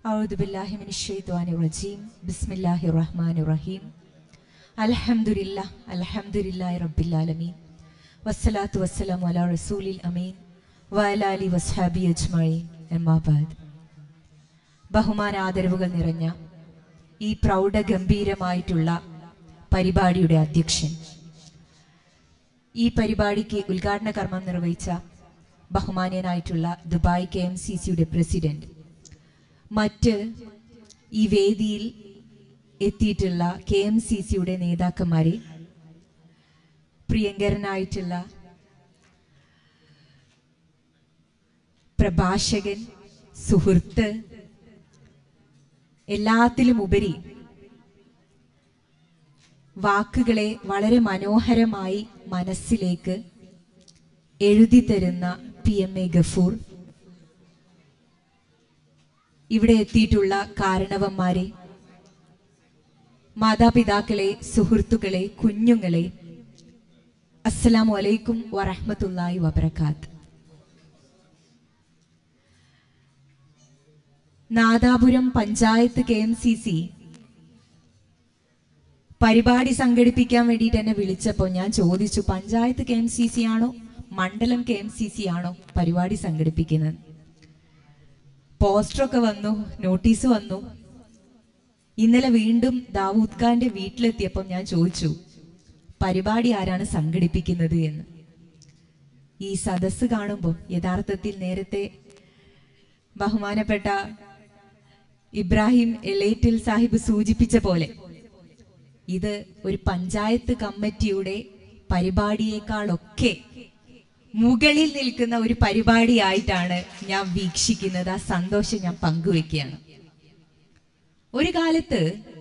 أعوذ بالله من الشيطان الرجيم بسم الله الرحمن الرحيم الحمد لله الحمد لله رب العالمين والصلاة والسلام على رسول الأمين وعلى آله وصحبه أجمعين أما بعد ബഹുമാന ആദരവുകൾ നിറഞ്ഞ ഈ പ്രൗഢഗംഭീരമായിട്ടുള്ള പരിപാടിയുടെ അധ്യക്ഷൻ ഈ പരിപാടിക്ക് ഉദ്ഘാടന കർമ്മം നിർവഹിച്ച ബഹുമാന്യനായിട്ടുള്ള ദുബായ് കെ എം സി സിയുടെ പ്രസിഡന്റ് മറ്റ് ഈ വേദിയിൽ എത്തിയിട്ടുള്ള കെ എം സി സിയുടെ നേതാക്കന്മാരെ പ്രിയങ്കരനായിട്ടുള്ള പ്രഭാഷകൻ സുഹൃത്ത് എല്ലാത്തിലും ഉപരി വാക്കുകളെ വളരെ മനോഹരമായി മനസ്സിലേക്ക് എഴുതി തരുന്ന പി എം എ ഗഫൂർ ഇവിടെ എത്തിയിട്ടുള്ള കാരണവന്മാരെ മാതാപിതാക്കളെ സുഹൃത്തുക്കളെ കുഞ്ഞുങ്ങളെ അസ്സലാമു അലൈക്കും വറഹ്മത്തുള്ളാഹി വബറകാത്ത് Nadapuram panchayat K M C C പരിപാടി സംഘടിപ്പിക്കാൻ വേണ്ടിയിട്ട് എന്നെ വിളിച്ചപ്പോൾ ഞാൻ ചോദിച്ചു panchayat K M C C ആണോ മണ്ഡലം കെ എം സി സി ആണോ പരിപാടി സംഘടിപ്പിക്കുന്നത് പോസ്റ്ററൊക്കെ വന്നു നോട്ടീസ് വന്നു ഇന്നലെ വീണ്ടും ദാവൂദ് ഖാന്റെ വീട്ടിലെത്തിയപ്പോൾ ഞാൻ ചോദിച്ചു പരിപാടി ആരാണ് സംഘടിപ്പിക്കുന്നത് എന്ന് ഈ സദസ്സ് കാണുമ്പോൾ യഥാർത്ഥത്തിൽ നേരത്തെ ബഹുമാനപ്പെട്ട ഇബ്രാഹിം എലേറ്റിൽ സാഹിബ് സൂചിപ്പിച്ച പോലെ ഇത് ഒരു പഞ്ചായത്ത് കമ്മിറ്റിയുടെ പരിപാടിയേക്കാളൊക്കെ മുകളിൽ നിൽക്കുന്ന ഒരു പരിപാടിയായിട്ടാണ് ഞാൻ വീക്ഷിക്കുന്നത് ആ സന്തോഷം ഞാൻ പങ്കുവെക്കുകയാണ് ഒരു കാലത്ത്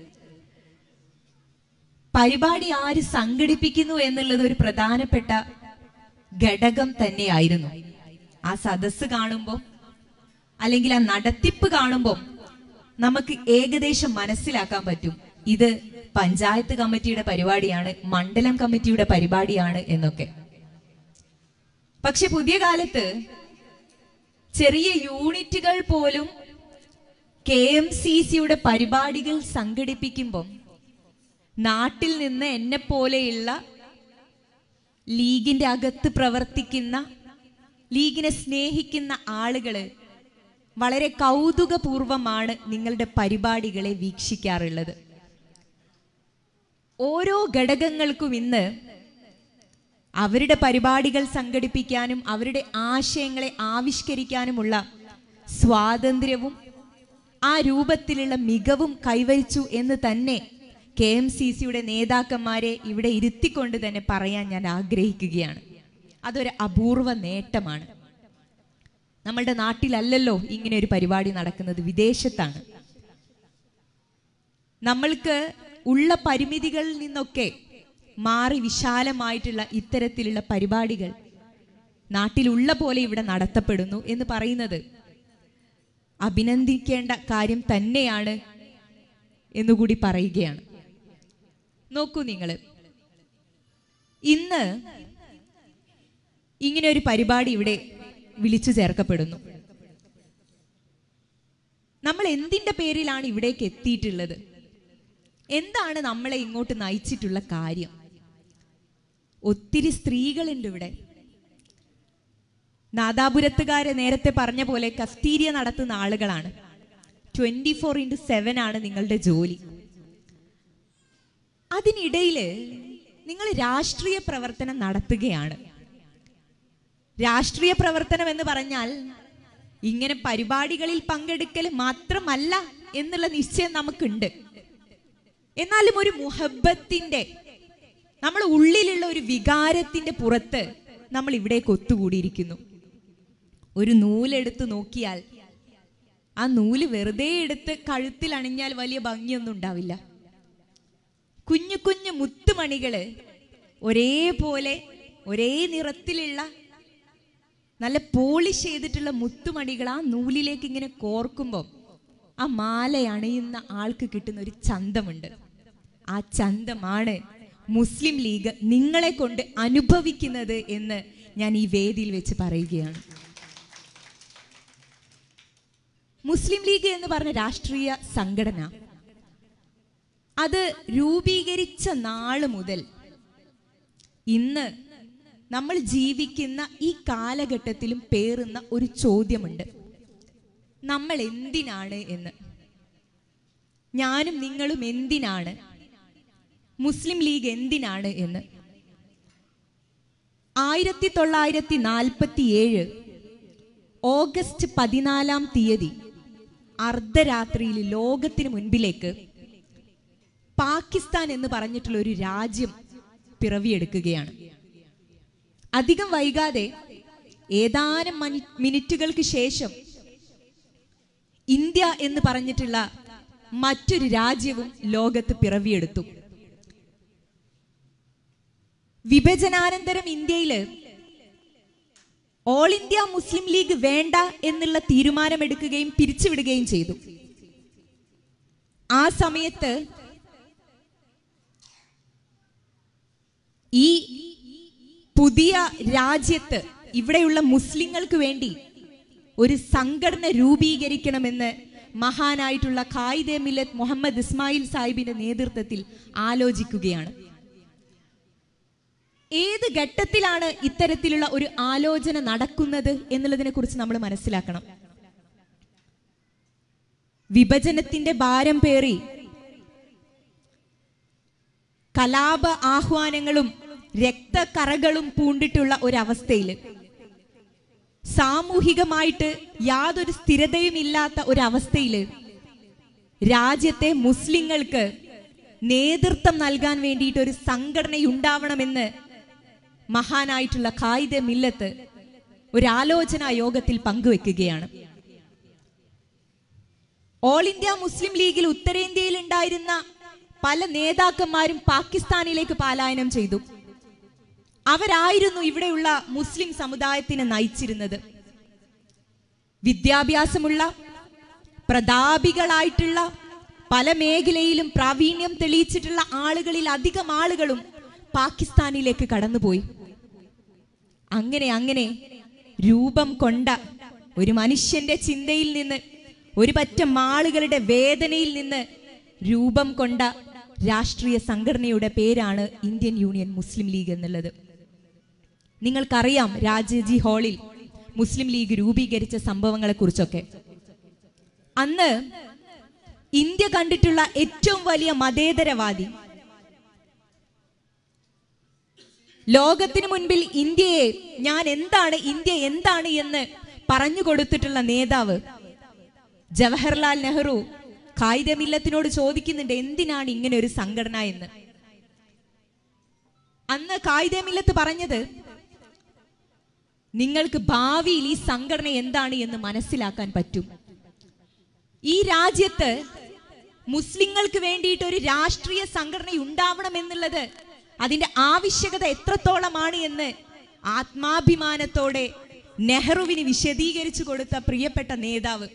പരിപാടി ആര് സംഘടിപ്പിക്കുന്നു എന്നുള്ളത് ഒരു പ്രധാനപ്പെട്ട ഘടകം തന്നെയായിരുന്നു ആ സദസ്സ് കാണുമ്പോൾ അല്ലെങ്കിൽ ആ നടത്തിപ്പ് കാണുമ്പോൾ നമുക്ക് ഏകദേശം മനസ്സിലാക്കാൻ പറ്റും ഇത് പഞ്ചായത്ത് കമ്മിറ്റിയുടെ പരിപാടിയാണ് മണ്ഡലം കമ്മിറ്റിയുടെ പരിപാടിയാണ് എന്നൊക്കെ പക്ഷെ പുതിയ കാലത്ത് ചെറിയ യൂണിറ്റുകൾ പോലും കെ എം സി സിയുടെ പരിപാടികൾ സംഘടിപ്പിക്കുമ്പം നാട്ടിൽ നിന്ന് എന്നെ പോലെയുള്ള ലീഗിന്റെ അകത്ത് പ്രവർത്തിക്കുന്ന ലീഗിനെ സ്നേഹിക്കുന്ന ആളുകള് വളരെ കൗതുകപൂർവമാണ് നിങ്ങളുടെ പരിപാടികളെ വീക്ഷിക്കാറുള്ളത് ഓരോ ഘടകങ്ങൾക്കും ഇന്ന് അവരുടെ പരിപാടികൾ സംഘടിപ്പിക്കാനും അവരുടെ ആശയങ്ങളെ ആവിഷ്കരിക്കാനുമുള്ള സ്വാതന്ത്ര്യവും ആ രൂപത്തിലുള്ള മികവും കൈവരിച്ചു എന്ന് തന്നെ കെ എം സി സിയുടെ നേതാക്കന്മാരെ ഇവിടെ ഇരുത്തിക്കൊണ്ട് തന്നെ പറയാൻ ഞാൻ ആഗ്രഹിക്കുകയാണ് അതൊരു അപൂർവ നേട്ടമാണ് നമ്മളുടെ നാട്ടിലല്ലല്ലോ ഇങ്ങനെ ഒരു പരിപാടി നടക്കുന്നത് വിദേശത്താണ് നമ്മൾക്ക് ഉള്ള പരിമിതികളിൽ നിന്നൊക്കെ മാറി വിശാലമായിട്ടുള്ള ഇത്തരത്തിലുള്ള പരിപാടികൾ നാട്ടിലുള്ള പോലെ ഇവിടെ നടത്തപ്പെടുന്നു എന്ന് പറയുന്നത് അഭിനന്ദിക്കേണ്ട കാര്യം തന്നെയാണ് എന്നുകൂടി പറയുകയാണ് നോക്കൂ നിങ്ങൾ ഇന്ന് ഇങ്ങനെ ഒരു പരിപാടി ഇവിടെ വിളിച്ചു ചേർക്കപ്പെടുന്നു നമ്മൾ എന്തിന്റെ പേരിലാണ് ഇവിടേക്ക് എത്തിയിട്ടുള്ളത് എന്താണ് നമ്മളെ ഇങ്ങോട്ട് നയിച്ചിട്ടുള്ള കാര്യം ഒത്തിരി സ്ത്രീകളുണ്ട് ഇവിടെ നാദാപുരത്തുകാര് നേരത്തെ പറഞ്ഞ പോലെ കഫ്തീരിയ നടത്തുന്ന ആളുകളാണ് ട്വന്റി ഫോർ ഇൻറ്റു സെവൻ ആണ് നിങ്ങളുടെ ജോലി അതിനിടയില് നിങ്ങൾ രാഷ്ട്രീയ പ്രവർത്തനം നടത്തുകയാണ് രാഷ്ട്രീയ പ്രവർത്തനം എന്ന് പറഞ്ഞാൽ ഇങ്ങനെ പരിപാടികളിൽ പങ്കെടുക്കൽ മാത്രമല്ല എന്നുള്ള നിശ്ചയം നമുക്കുണ്ട് എന്നാലും ഒരു മുഹബത്തിന്റെ നമ്മൾ ഉള്ളിലുള്ള ഒരു വികാരത്തിന്റെ പുറത്ത് നമ്മൾ ഇവിടേക്ക് ഒത്തുകൂടിയിരിക്കുന്നു ഒരു നൂലെടുത്ത് നോക്കിയാൽ ആ നൂല് വെറുതെ എടുത്ത് കഴുത്തിൽ അണിഞ്ഞാൽ വലിയ ഭംഗിയൊന്നും ഉണ്ടാവില്ല കുഞ്ഞു കുഞ്ഞു മുത്തുമണികള് ഒരേപോലെ ഒരേ നിറത്തിലുള്ള നല്ല പോളിഷ് ചെയ്തിട്ടുള്ള മുത്തുമണികൾ ആ നൂലിലേക്ക് ഇങ്ങനെ കോർക്കുമ്പോൾ ആ മാല അണിയുന്ന ആൾക്ക് കിട്ടുന്ന ഒരു ചന്തമുണ്ട് ആ ചന്തമാണ് മുസ്ലിം ലീഗ് നിങ്ങളെ കൊണ്ട് അനുഭവിക്കുന്നത് എന്ന് ഞാൻ ഈ വേദിയിൽ വെച്ച് പറയുകയാണ് മുസ്ലിം ലീഗ് എന്ന് പറഞ്ഞ രാഷ്ട്രീയ സംഘടന അത് രൂപീകരിച്ച നാള് മുതൽ ഇന്ന് നമ്മൾ ജീവിക്കുന്ന ഈ കാലഘട്ടത്തിലും പേറുന്ന ഒരു ചോദ്യമുണ്ട് നമ്മൾ എന്തിനാണ് എന്ന് ഞാനും നിങ്ങളും എന്തിനാണ് മുസ്ലിം ലീഗ് എന്തിനാണ് എന്ന് ആയിരത്തി തൊള്ളായിരത്തി നാൽപ്പത്തി ഏഴ് ഓഗസ്റ്റ് പതിനാലാം തീയതി അർദ്ധരാത്രിയിൽ ലോകത്തിന് മുൻപിലേക്ക് പാകിസ്ഥാൻ എന്ന് പറഞ്ഞിട്ടുള്ള ഒരു രാജ്യം പിറവിയെടുക്കുകയാണ് അധികം വൈകാതെ ഏതാനും മനി- മിനിറ്റുകൾക്ക് ശേഷം ഇന്ത്യ എന്ന് പറഞ്ഞിട്ടുള്ള മറ്റൊരു രാജ്യവും ലോകത്ത് പിറവിയെടുത്തു വിഭജനാനന്തരം ഇന്ത്യയില് ഓൾ ഇന്ത്യ മുസ്ലിം ലീഗ് വേണ്ട എന്നുള്ള തീരുമാനമെടുക്കുകയും പിരിച്ചുവിടുകയും ചെയ്തു ആ സമയത്ത് ഈ പുതിയ രാജ്യത്ത് ഇവിടെയുള്ള മുസ്ലിങ്ങൾക്ക് വേണ്ടി ഒരു സംഘടന രൂപീകരിക്കണമെന്ന് മഹാനായിട്ടുള്ള ഖായിദെ മില്ലത്ത് മുഹമ്മദ് ഇസ്മായിൽ സാഹിബിന്റെ നേതൃത്വത്തിൽ ആലോചിക്കുകയാണ് ഏത് ഘട്ടത്തിലാണ് ഇത്തരത്തിലുള്ള ഒരു ആലോചന നടക്കുന്നത് എന്നുള്ളതിനെ കുറിച്ച് നമ്മൾ മനസ്സിലാക്കണം വിഭജനത്തിന്റെ ഭാരം പേറി കലാപ ആഹ്വാനങ്ങളും രക്തക്കറകളും പൂണ്ടിട്ടുള്ള ഒരവസ്ഥയിൽ സാമൂഹികമായിട്ട് യാതൊരു സ്ഥിരതയും ഇല്ലാത്ത ഒരവസ്ഥയിൽ രാജ്യത്തെ മുസ്ലിങ്ങൾക്ക് നേതൃത്വം നൽകാൻ വേണ്ടിയിട്ട് ഒരു സംഘടനയുണ്ടാവണമെന്ന് മഹാനായിട്ടുള്ള ഖായിദെ മില്ലത്ത് ഒരു ആലോചനാ യോഗത്തിൽ പങ്കുവെക്കുകയാണ് ഓൾ ഇന്ത്യ മുസ്ലിം ലീഗിൽ ഉത്തരേന്ത്യയിൽ ഉണ്ടായിരുന്ന പല നേതാക്കന്മാരും പാകിസ്ഥാനിലേക്ക് പലായനം ചെയ്തു അവരായിരുന്നു ഇവിടെയുള്ള മുസ്ലിം സമുദായത്തിനെ നയിച്ചിരുന്നത് വിദ്യാഭ്യാസമുള്ള പ്രതാപികളായിട്ടുള്ള പല മേഖലയിലും പ്രാവീണ്യം തെളിയിച്ചിട്ടുള്ള ആളുകളിൽ അധികം ആളുകളും പാകിസ്ഥാനിലേക്ക് കടന്നുപോയി അങ്ങനെ അങ്ങനെ രൂപം കൊണ്ട ഒരു മനുഷ്യന്റെ ചിന്തയിൽ നിന്ന് ഒരു പറ്റം ആളുകളുടെ വേദനയിൽ നിന്ന് രൂപം കൊണ്ട രാഷ്ട്രീയ സംഘടനയുടെ പേരാണ് ഇന്ത്യൻ യൂണിയൻ മുസ്ലിം ലീഗ് എന്നുള്ളത് നിങ്ങൾക്കറിയാം രാജജി ഹാളിൽ മുസ്ലിം ലീഗ് രൂപീകരിച്ച സംഭവങ്ങളെ കുറിച്ചൊക്കെ അന്ന് ഇന്ത്യ കണ്ടിട്ടുള്ള ഏറ്റവും വലിയ മതേതരവാദി ലോകത്തിന് മുൻപിൽ ഇന്ത്യയെ ഞാൻ എന്താണ് ഇന്ത്യ എന്താണ് എന്ന് പറഞ്ഞു കൊടുത്തിട്ടുള്ള നേതാവ് ജവഹർലാൽ നെഹ്റു കായികമില്ലത്തിനോട് ചോദിക്കുന്നുണ്ട് എന്തിനാണ് ഇങ്ങനെ ഒരു സംഘടന എന്ന് അന്ന് കായികമില്ലത്ത് പറഞ്ഞത് നിങ്ങൾക്ക് ഭാവിയിൽ ഈ സംഘടന എന്താണ് എന്ന് മനസ്സിലാക്കാൻ പറ്റും ഈ രാജ്യത്ത് മുസ്ലിങ്ങൾക്ക് വേണ്ടിയിട്ട് ഒരു രാഷ്ട്രീയ സംഘടന ഉണ്ടാവണം എന്നുള്ളത് അതിന്റെ ആവശ്യകത എത്രത്തോളമാണ് എന്ന് ആത്മാഭിമാനത്തോടെ നെഹ്റുവിന് വിശദീകരിച്ചു കൊടുത്ത പ്രിയപ്പെട്ട നേതാവ്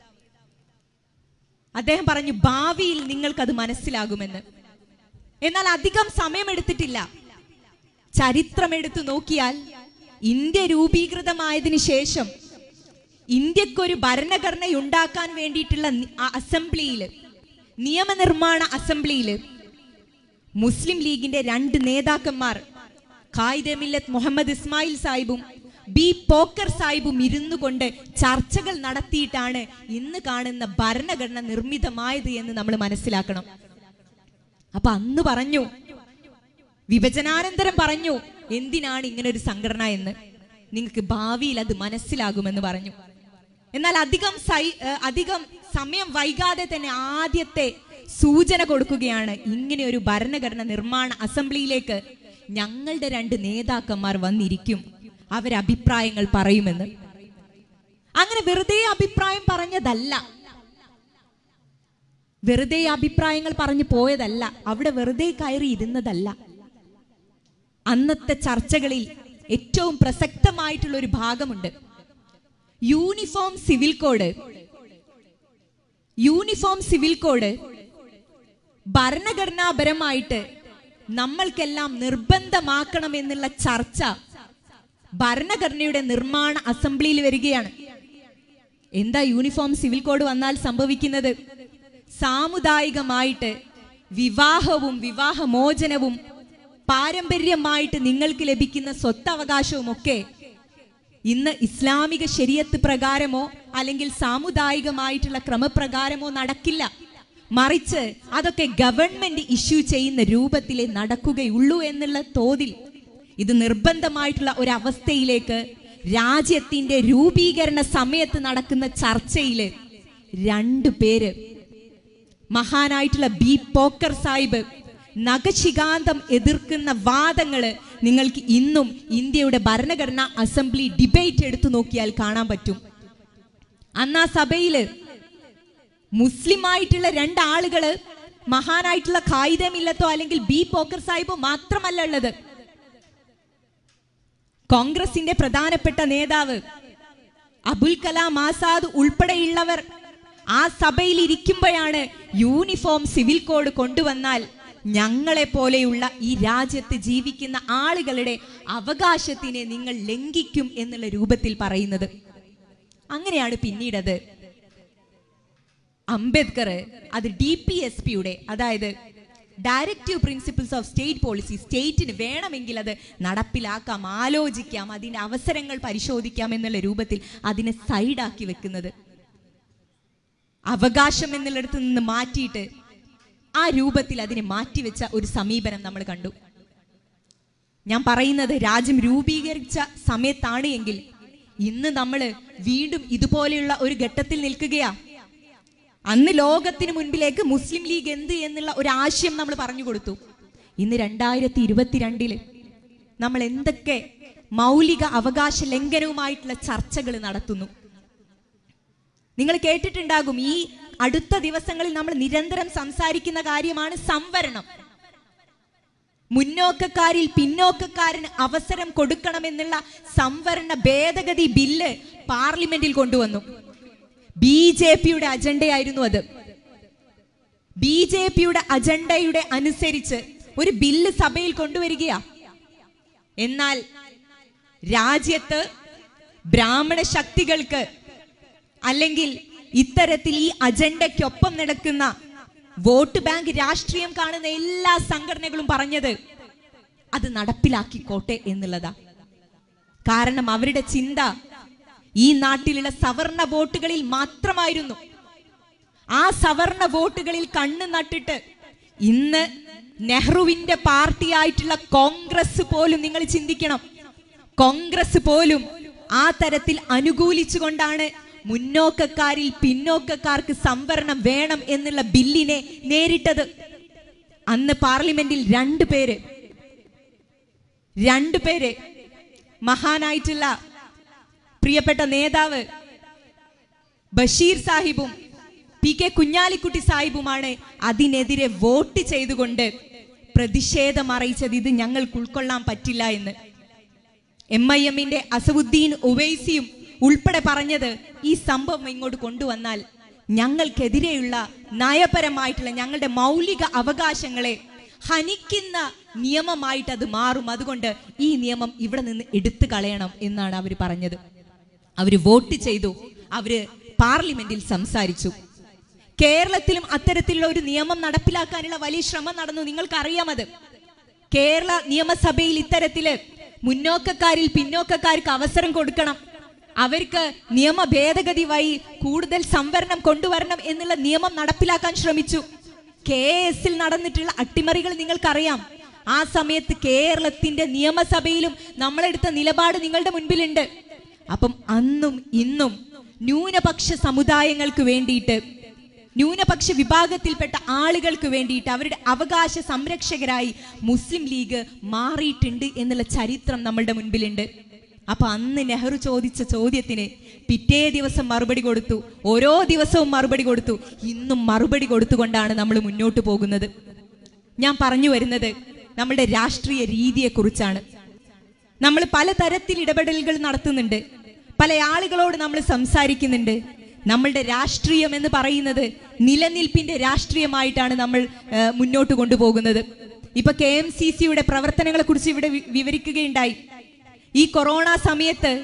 അദ്ദേഹം പറഞ്ഞു ഭാവിയിൽ നിങ്ങൾക്കത് മനസ്സിലാകുമെന്ന് എന്നാൽ അധികം സമയമെടുത്തിട്ടില്ല ചരിത്രം എടുത്തു നോക്കിയാൽ ഇന്ത്യ രൂപീകൃതമായതിനു ശേഷം ഇന്ത്യക്കൊരു ഭരണഘടന ഉണ്ടാക്കാൻ വേണ്ടിയിട്ടുള്ള നി- ആ അസംബ്ലിയിൽ നിയമനിർമ്മാണ അസംബ്ലിയിൽ മുസ്ലിം ലീഗിന്റെ രണ്ട് നേതാക്കന്മാർ ഖായിദെ മില്ലത്ത് മുഹമ്മദ് ഇസ്മായിൽ സാഹിബും ബി പോക്കർ സാഹിബും ഇരുന്നു കൊണ്ട് ചർച്ചകൾ നടത്തിയിട്ടാണ് ഇന്ന് കാണുന്ന ഭരണഘടന നിർമ്മിതമായത് എന്ന് നമ്മൾ മനസ്സിലാക്കണം അപ്പൊ അന്ന് പറഞ്ഞു വിഭജനാനന്തരം പറഞ്ഞു എന്തിനാണ് ഇങ്ങനെ ഒരു സംഘടന എന്ന് നിങ്ങൾക്ക് ഭാവിയിൽ അത് മനസ്സിലാകുമെന്ന് പറഞ്ഞു എന്നാൽ അധികം സൈ ഏഹ് അധികം സമയം വൈകാതെ തന്നെ ആദ്യത്തെ സൂചന കൊടുക്കുകയാണ് ഇങ്ങനെ ഒരു ഭരണഘടന നിർമ്മാണ അസംബ്ലിയിലേക്ക് ഞങ്ങളുടെ രണ്ട് നേതാക്കന്മാർ വന്നിരിക്കും അവരഭിപ്രായങ്ങൾ പറയുമെന്ന് അങ്ങനെ വെറുതെ അഭിപ്രായം പറഞ്ഞതല്ല വെറുതെ അഭിപ്രായങ്ങൾ പറഞ്ഞു പോയതല്ല അവിടെ വെറുതെ കയറി ഇരുന്നതല്ല അന്നത്തെ ചർച്ചകളിൽ ഏറ്റവും പ്രസക്തമായിട്ടുള്ള ഒരു ഭാഗമുണ്ട് uniform civil code uniform civil code ഭരണഘടനാപരമായിട്ട് നമ്മൾക്കെല്ലാം നിർബന്ധമാക്കണം എന്നുള്ള ചർച്ച ഭരണഘടനയുടെ നിർമ്മാണ അസംബ്ലിയിൽ വരികയാണ് എന്താ യൂണിഫോം സിവിൽ കോഡ് വന്നാൽ സംഭവിക്കുന്നത് സാമുദായികമായിട്ട് വിവാഹവും വിവാഹമോചനവും പാരമ്പര്യമായിട്ട് നിങ്ങൾക്ക് ലഭിക്കുന്ന സ്വത്തവകാശവും ഒക്കെ ഇന്ന് ഇസ്ലാമിക ശരീഅത്ത് പ്രകാരമോ അല്ലെങ്കിൽ സാമുദായികമായിട്ടുള്ള ക്രമപ്രകാരമോ നടക്കില്ല മറിച്ച് അതൊക്കെ ഗവൺമെന്റ് ഇഷ്യൂ ചെയ്യുന്ന രൂപത്തിലേ നടക്കുകയുള്ളൂ എന്നുള്ള തോതിൽ ഇത് നിർബന്ധമായിട്ടുള്ള ഒരു അവസ്ഥയിലേക്ക് രാജ്യത്തിന്റെ രൂപീകരണ സമയത്ത് നടക്കുന്ന ചർച്ചയില് രണ്ടു പേര് മഹാനായിട്ടുള്ള ബി പോക്കർ സാഹിബ് നഖശികാന്തം എതിർക്കുന്ന വാദങ്ങള് നിങ്ങൾക്ക് ഇന്നും ഇന്ത്യയുടെ ഭരണഘടനാ അസംബ്ലി ഡിബേറ്റ് എടുത്തു നോക്കിയാൽ കാണാൻ പറ്റും അന്ന് ആ സഭയില് മുസ്ലിം ആയിട്ടുള്ള രണ്ടാളുകള് മഹാനായിട്ടുള്ള ഖായിദമില്ലത്തോ അല്ലെങ്കിൽ ബി പോക്കർ സാഹിബോ മാത്രമല്ല ഉള്ളത് കോൺഗ്രസിന്റെ പ്രധാനപ്പെട്ട നേതാവ് അബുൽ കലാം ആസാദ് ഉൾപ്പെടെയുള്ളവർ ആ സഭയിൽ ഇരിക്കുമ്പോഴാണ് യൂണിഫോം സിവിൽ കോഡ് കൊണ്ടുവന്നാൽ ഞങ്ങളെ പോലെയുള്ള ഈ രാജ്യത്ത് ജീവിക്കുന്ന ആളുകളുടെ അവകാശത്തിനെ നിങ്ങൾ ലംഘിക്കും എന്നുള്ള രൂപത്തിൽ പറയുന്നത് അങ്ങനെയാണ് പിന്നീടത് അംബേദ്കർ അത് ഡി പി എസ് പിയുടെ അതായത് directive principles of state policy സ്റ്റേറ്റിന് വേണമെങ്കിൽ അത് നടപ്പിലാക്കാം ആലോചിക്കാം അതിന്റെ അവസരങ്ങൾ പരിശോധിക്കാം എന്നുള്ള രൂപത്തിൽ അതിനെ സൈഡാക്കി വെക്കുന്നത് അവകാശം എന്നുള്ളിടത്ത് നിന്ന് മാറ്റിയിട്ട് ആ രൂപത്തിൽ അതിനെ മാറ്റിവെച്ച ഒരു സമീപനം നമ്മൾ കണ്ടു ഞാൻ പറയുന്നത് രാജ്യം രൂപീകരിച്ച സമയത്താണ് എങ്കിൽ ഇന്ന് നമ്മൾ വീണ്ടും ഇതുപോലെയുള്ള ഒരു ഘട്ടത്തിൽ നിൽക്കുകയാ അന്ന് ലോകത്തിന് മുൻപിലേക്ക് മുസ്ലിം ലീഗ് എന്ത് എന്നുള്ള ഒരു ആശയം നമ്മൾ പറഞ്ഞു കൊടുത്തു ഇന്ന് രണ്ടായിരത്തി ഇരുപത്തിരണ്ടില് നമ്മൾ എന്തൊക്കെ മൗലിക അവകാശ ലംഘനവുമായിട്ടുള്ള ചർച്ചകൾ നടത്തുന്നു നിങ്ങൾ കേട്ടിട്ടുണ്ടാകും ഈ അടുത്ത ദിവസങ്ങളിൽ നമ്മൾ നിരന്തരം സംസാരിക്കുന്ന കാര്യമാണ് സംവരണം മുന്നോക്കക്കാരിൽ പിന്നോക്കക്കാരന് അവസരം കൊടുക്കണമെന്നുള്ള സംവരണ ഭേദഗതി ബില്ല് പാർലമെന്റിൽ കൊണ്ടുവന്നു ബി ജെ പിയുടെ അജണ്ടയായിരുന്നു അത് ബി ജെ പിയുടെ അജണ്ടയുടെ അനുസരിച്ച് ഒരു ബില്ല് സഭയിൽ കൊണ്ടുവരികയാ എന്നാൽ രാജ്യത്ത് ബ്രാഹ്മണ ശക്തികൾക്ക് അല്ലെങ്കിൽ ഇത്തരത്തിൽ ഈ അജണ്ടയ്ക്കൊപ്പം നടക്കുന്ന വോട്ട് ബാങ്ക് രാഷ്ട്രീയം കാണുന്ന എല്ലാ സംഘടനകളും പറഞ്ഞത് അത് നടപ്പിലാക്കിക്കോട്ടെ എന്നുള്ളതാ കാരണം അവരുടെ ചിന്ത ഈ നാട്ടിലുള്ള സവർണ വോട്ടുകളിൽ മാത്രമായിരുന്നു ആ സവർണ വോട്ടുകളിൽ കണ്ണു നട്ടിട്ട് ഇന്ന് നെഹ്റുവിന്റെ പാർട്ടിയായിട്ടുള്ള കോൺഗ്രസ് പോലും നിങ്ങൾ ചിന്തിക്കണം കോൺഗ്രസ് പോലും ആ തരത്തിൽ അനുകൂലിച്ചുകൊണ്ടാണ് മുന്നോക്കക്കാരിൽ പിന്നോക്കക്കാർക്ക് സംവരണം വേണം എന്നുള്ള ബില്ലിനെ നേരിട്ടത് അന്ന് പാർലമെന്റിൽ രണ്ടു പേര് രണ്ടു പേര് മഹാനായിട്ടുള്ള പ്രിയപ്പെട്ട നേതാവ് ബഷീർ സാഹിബും പി കെ കുഞ്ഞാലിക്കുട്ടി സാഹിബുമാണ് അതിനെതിരെ വോട്ട് ചെയ്തുകൊണ്ട് പ്രതിഷേധം അറിയിച്ചത് ഇത് ഞങ്ങൾക്ക് ഉൾക്കൊള്ളാൻ പറ്റില്ല എന്ന് എം ഐ എമ്മിന്റെ അസവുദ്ദീൻ ഉവൈസിയും ഉൾപ്പെടെ പറഞ്ഞത് ഈ സംഭവം ഇങ്ങോട്ട് കൊണ്ടുവന്നാൽ ഞങ്ങൾക്കെതിരെയുള്ള നയപരമായിട്ടുള്ള ഞങ്ങളുടെ മൗലിക അവകാശങ്ങളെ ഹനിക്കുന്ന നിയമമായിട്ട് അത് മാറും അതുകൊണ്ട് ഈ നിയമം ഇവിടെ നിന്ന് എടുത്തു കളയണം എന്നാണ് അവർ പറഞ്ഞത് അവര് വോട്ട് ചെയ്തു അവര് പാർലമെന്റിൽ സംസാരിച്ചു കേരളത്തിലും അത്തരത്തിലുള്ള ഒരു നിയമം നടപ്പിലാക്കാനുള്ള വലിയ ശ്രമം നടന്നു നിങ്ങൾക്കറിയാം അത് കേരള നിയമസഭയിൽ ഇത്തരത്തില് മുന്നോക്കക്കാരിൽ പിന്നോക്കക്കാർക്ക് അവസരം കൊടുക്കണം അവർക്ക് നിയമ ഭേദഗതി വഴി കൂടുതൽ സംവരണം കൊണ്ടുവരണം എന്നുള്ള നിയമം നടപ്പിലാക്കാൻ ശ്രമിച്ചു കെ എസിൽ നടന്നിട്ടുള്ള അട്ടിമറികൾ നിങ്ങൾക്കറിയാം ആ സമയത്ത് കേരളത്തിന്റെ നിയമസഭയിലും നമ്മളെടുത്ത നിലപാട് നിങ്ങളുടെ മുൻപിലുണ്ട് അപ്പം അന്നും ഇന്നും ന്യൂനപക്ഷ സമുദായങ്ങൾക്ക് വേണ്ടിയിട്ട് ന്യൂനപക്ഷ വിഭാഗത്തിൽപ്പെട്ട ആളുകൾക്ക് വേണ്ടിയിട്ട് അവരുടെ അവകാശ സംരക്ഷകരായി മുസ്ലിം ലീഗ് മാറിയിട്ടുണ്ട് എന്നുള്ള ചരിത്രം നമ്മളുടെ മുൻപിലുണ്ട് അപ്പൊ അന്ന് നെഹ്റു ചോദിച്ച ചോദ്യത്തിന് പിറ്റേ ദിവസം മറുപടി കൊടുത്തു ഓരോ ദിവസവും മറുപടി കൊടുത്തു ഇന്നും മറുപടി കൊടുത്തുകൊണ്ടാണ് നമ്മൾ മുന്നോട്ട് പോകുന്നത് ഞാൻ പറഞ്ഞു വരുന്നത് നമ്മുടെ രാഷ്ട്രീയ രീതിയെക്കുറിച്ചാണ് നമ്മൾ പലതരത്തിൽ ഇടപെടലുകൾ നടത്തുന്നുണ്ട് പല ആളുകളോട് നമ്മൾ സംസാരിക്കുന്നുണ്ട് നമ്മളുടെ രാഷ്ട്രീയം എന്ന് പറയുന്നത് നിലനിൽപ്പിന്റെ രാഷ്ട്രീയമായിട്ടാണ് നമ്മൾ ആ, മുന്നോട്ട് കൊണ്ടുപോകുന്നത് ഇപ്പൊ കെ എം സി സിയുടെ പ്രവർത്തനങ്ങളെ കുറിച്ച് ഇവിടെ വി- വിവരിക്കുകയുണ്ടായി ഈ കൊറോണ സമയത്ത്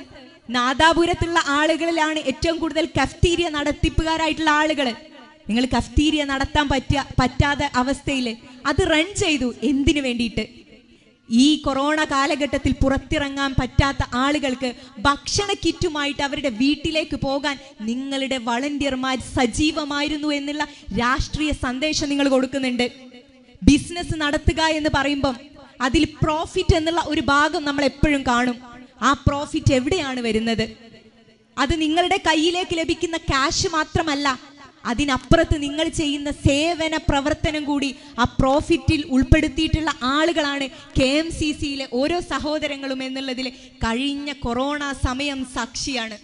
നാദാപുരത്തുള്ള ആളുകളിലാണ് ഏറ്റവും കൂടുതൽ കഫ്തീരിയ നടത്തിപ്പുകാരായിട്ടുള്ള ആളുകൾ നിങ്ങൾ കഫ്തീരിയ നടത്താൻ പറ്റിയ പറ്റാത്ത അവസ്ഥയിൽ അത് റൺ ചെയ്തു എന്തിനു വേണ്ടിയിട്ട് ഈ കൊറോണ കാലഘട്ടത്തിൽ പുറത്തിറങ്ങാൻ പറ്റാത്ത ആളുകൾക്ക് ഭക്ഷണ കിറ്റുമായിട്ട് അവരുടെ വീട്ടിലേക്ക് പോകാൻ നിങ്ങളുടെ വളണ്ടിയർമാർ സജീവമായിരുന്നു എന്നുള്ള രാഷ്ട്രീയ സന്ദേശം നിങ്ങൾ കൊടുക്കുന്നുണ്ട് ബിസിനസ് നടത്തുക എന്ന് പറയുമ്പം അതിൽ പ്രോഫിറ്റ് എന്നുള്ള ഒരു ഭാഗം നമ്മൾ എപ്പോഴും കാണും ആ പ്രോഫിറ്റ് എവിടെയാണ് വരുന്നത് അത് നിങ്ങളുടെ കയ്യിലേക്ക് ലഭിക്കുന്ന ക്യാഷ് മാത്രമല്ല അതിനപ്പുറത്ത് നിങ്ങൾ ചെയ്യുന്ന സേവന പ്രവർത്തനം കൂടി ആ പ്രോഫിറ്റിൽ ഉൾപ്പെടുത്തിയിട്ടുള്ള ആളുകളാണ് കെ എം സി സിയിലെ ഓരോ സഹോദരങ്ങളും എന്നുള്ളതിൽ കഴിഞ്ഞ കൊറോണ സമയം സാക്ഷിയാണ്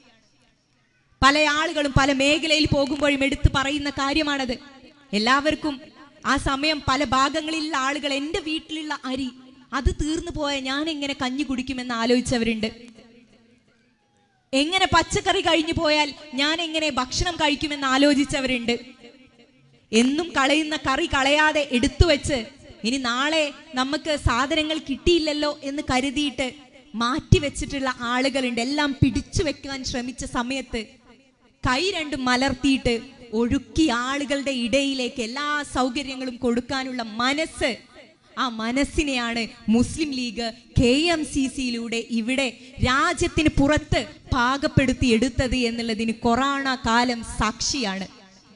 പല ആളുകളും പല മേഖലയിൽ പോകുമ്പോഴും എടുത്തു പറയുന്ന കാര്യമാണത് എല്ലാവർക്കും ആ സമയം പല ഭാഗങ്ങളിലുള്ള ആളുകൾ എൻ്റെ വീട്ടിലുള്ള അരി അത് തീർന്നു പോയ ഞാൻ എങ്ങനെ കഞ്ഞി കുടിക്കുമെന്ന് ആലോചിച്ചവരുണ്ട് എങ്ങനെ പച്ചക്കറി കഴിഞ്ഞു പോയാൽ ഞാൻ എങ്ങനെ ഭക്ഷണം കഴിക്കുമെന്ന് ആലോചിച്ചവരുണ്ട് എന്നും കളയുന്ന കറി കളയാതെ എടുത്തു വെച്ച് ഇനി നാളെ നമുക്ക് സാധനങ്ങൾ കിട്ടിയില്ലല്ലോ എന്ന് കരുതിയിട്ട് മാറ്റി വെച്ചിട്ടുള്ള ആളുകളുണ്ട് എല്ലാം പിടിച്ചു വെക്കാൻ ശ്രമിച്ച സമയത്ത് കൈ രണ്ടും മലർത്തിയിട്ട് ഒഴുക്കി ആളുകളുടെ ഇടയിലേക്ക് എല്ലാ സൗകര്യങ്ങളും കൊടുക്കാനുള്ള മനസ്സ് ആ മനസ്സിനെയാണ് Muslim League K M C സിയിലൂടെ ഇവിടെ രാജ്യത്തിന് പുറത്ത് പാകപ്പെടുത്തി എടുത്തത് എന്നുള്ളതിന് കൊറോണ കാലം സാക്ഷിയാണ്